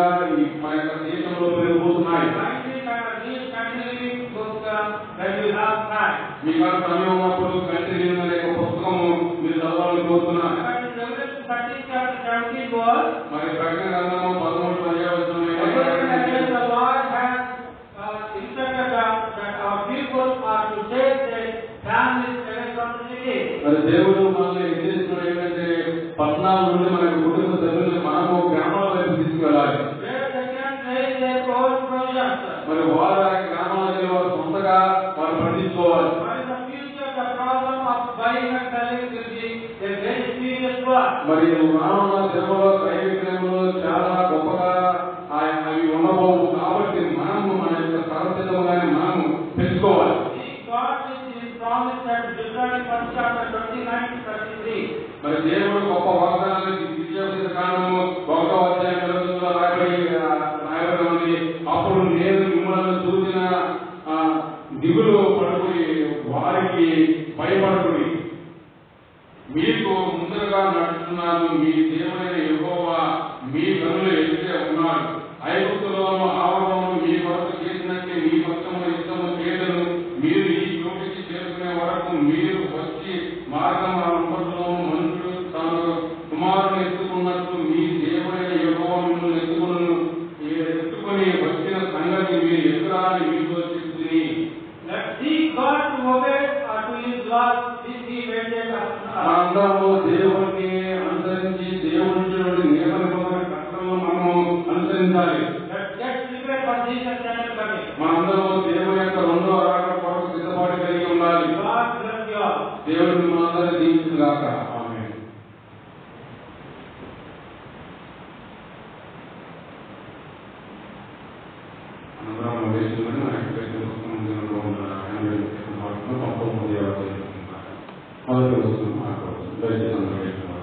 ఈ మన యొక్క దేశంలో పెరిగిపోతున్నాయి Kindly, uh, read continually book uh, when you have time. మీకు ఆ సమయం ఉన్నప్పుడు కంటి అనే ఒక పుస్తకము మీరు చదవాలని కోరుతున్నాను But in Revelation 13 chapter 17 verse, మరి ప్రకటన గ్రంథము పదమూడు పర్యావచనం Again, the Lord has uh, instructed us that our people are to take their families away from the city. మరి దేవుడు మనల్ని నిర్దేశించడం ఏంటంటే పట్టణాల నుండి మన యొక్క కుటుంబ సభ్యులను మనము గ్రామాల వైపు తీసుకువెళ్ళాలి Where they can raise their own provisions. మరి వారు ఆ గ్రామాలలో వారు సొంతగా వారు పండించుకోవాలి But in the future, the problem of buying and selling will be a very serious one. మరి రానున్న దినంలో క్రయ విక్రయంలో చాలా గొప్పగా ఆయన అవి ఉండబోవు కాబట్టి మనము మన యొక్క సరసిద్ధంగానే మనము పెంచుకోవాలి See, God is His promise that Deuteronomy 1 chapter 29 to 33. మరి దేవుడు గొప్ప వాగ్దానానికి విద్యాభ్యాస కారణము ఒకటో అధ్యాయం ఇరవై తొమ్మిదిలో రాయబడి ఆ, రాయబడి ఉంది అప్పుడు నేను మిమ్మల్ని చూసిన ఆ, దిగులు పడుకుని వారికి భయపడుకుని మీకు ముందుగా నడుస్తున్నాను మీ దేవుడైన యెహోవా మీ కనులు ఎదుటే ఉన్నాడు ఐగుప్తులోను ఆవరణను మీ కొరకు చేసినట్టే మీ పక్షము యుద్ధము చేయలను మీరు ఈ చోటికి చేరుకునే వరకు మీరు వచ్చి మార్గం అంతట్లోను మనుషుడు తన కుమారుని ఎత్తుకున్నట్టు మీ దేవుడైన యెహోవా మిమ్మల్ని ఎత్తుకును ఎత్తుకొని వచ్చిన సంగతి మీరు ఎదురాని మీతో చెప్తుంది Let's seek God to obey or to His laws, this He mandate us. మనందరము దేవుడిని అనుసరించి దేవుడి నుండి నియమ నిబంధన కట్టలను మనము అనుసరించాలి Let's get prepared for Jesus' second coming. మనందరము దేవుని యొక్క రెండో రాక కొరకు సిద్ధపాటు కలిగి ఉండాలి God bless you all. దేవుడిని మనందరూ దీవించుగాక ఆమేన్ అందరం వేసుకుని మన యొక్క వ్యక్తి పుస్తకంలో ఉన్న ఎనభై పుస్తకం పంతొమ్మిది మొదటి పుస్తకం మాట్లాడుతుంది దయచేసి అందరూ వేసుకున్నారు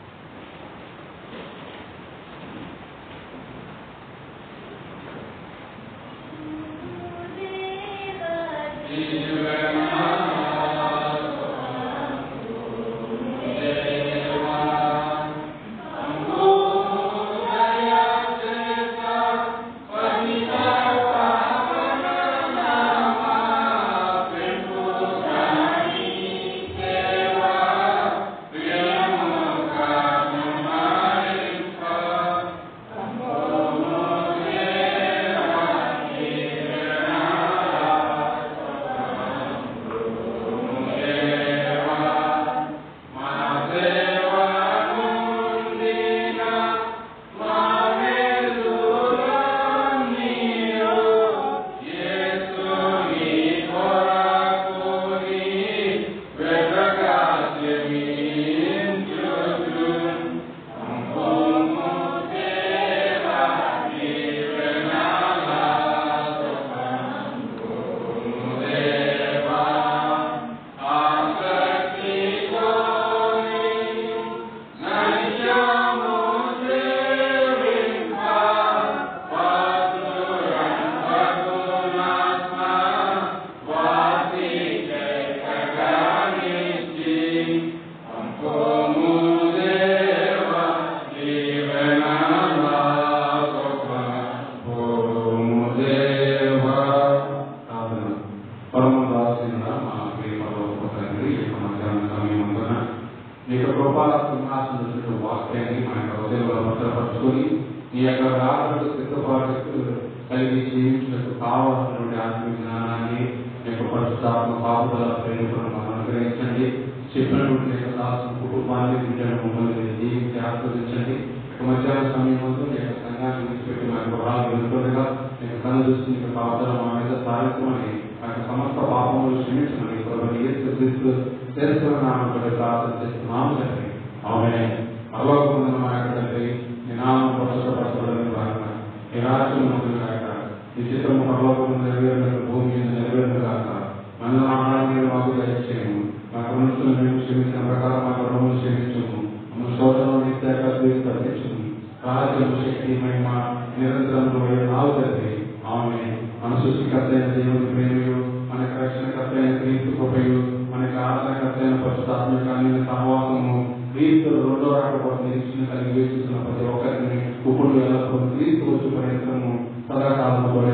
పరమదాసిన మా ప్రియ పరలోక తండ్రి ఈ యొక్క మధ్యాహ్న సమయమందున నీ యొక్క కృపా సింహాసన వాక్యాన్ని మా యొక్క హృదయంలో భద్రపరుచుకొని నీ యొక్క రాకకు సిద్ధపాటు కలిగి జీవించినట్టు కావాల్సినటువంటి ఆత్మీయ జ్ఞానాన్ని నీ యొక్క పరిశుద్ధాత్మ కాపుదల ప్రేమను మాకు అనుగ్రహించండి చెప్పినటువంటి నీ యొక్క దాసు కుటుంబాన్ని బిడ్డను మమ్మల్ని మీరు జీవించి ఆస్వాదించండి ఒక మధ్యాహ్న సమయంలో నీ యొక్క సంఘాన్ని విడిచిపెట్టి మా యొక్క భాగం వెళ్తుండగా నీ యొక్క కను దృష్టి నీ యొక్క కాపుదల మా మీద సాధించమని మా యొక్క సమస్త పాపములు క్షమించమని ప్రభు యేసు క్రీస్తు తెలుసుకున్న నామములో ప్రార్థన చేస్తున్నాము తండ్రి ఆమె పరలోకమున్న మా యొక్క తండ్రి నీ నామం పరిశుద్ధపరచబడని కాక నీ రాజ్యం ముందు కాక నీ చిత్తము పరలోకము నెరవేరినట్టు భూమి మీద నెరవేరిన కాక మన ఆహారం మాకు దయచేయము మా మనుషులను మేము క్షమించిన ప్రకారం మా రుణములు క్షమించము మన శోధనలో నిత్యాక తప్పించము రాజ్యం శక్తి మహిమ నిరంతరం నాలుగు తండ్రి ఆమె మన సృష్టికర్త అయిన దేవుని ప్రేమయు మనకి రక్షణకర్త అయిన క్రీస్తు కృపయు మనకి ఆదరణకర్త అయిన పరిశుద్ధాత్మక సహవాసము క్రీస్తు రెండో రాక నిరీక్షణ కలిగి వేస్తున్న ప్రతి ఒక్కరిని ఇప్పుడు ఎలా క్రీస్తు వచ్చి పర్యంతము సదాకాలము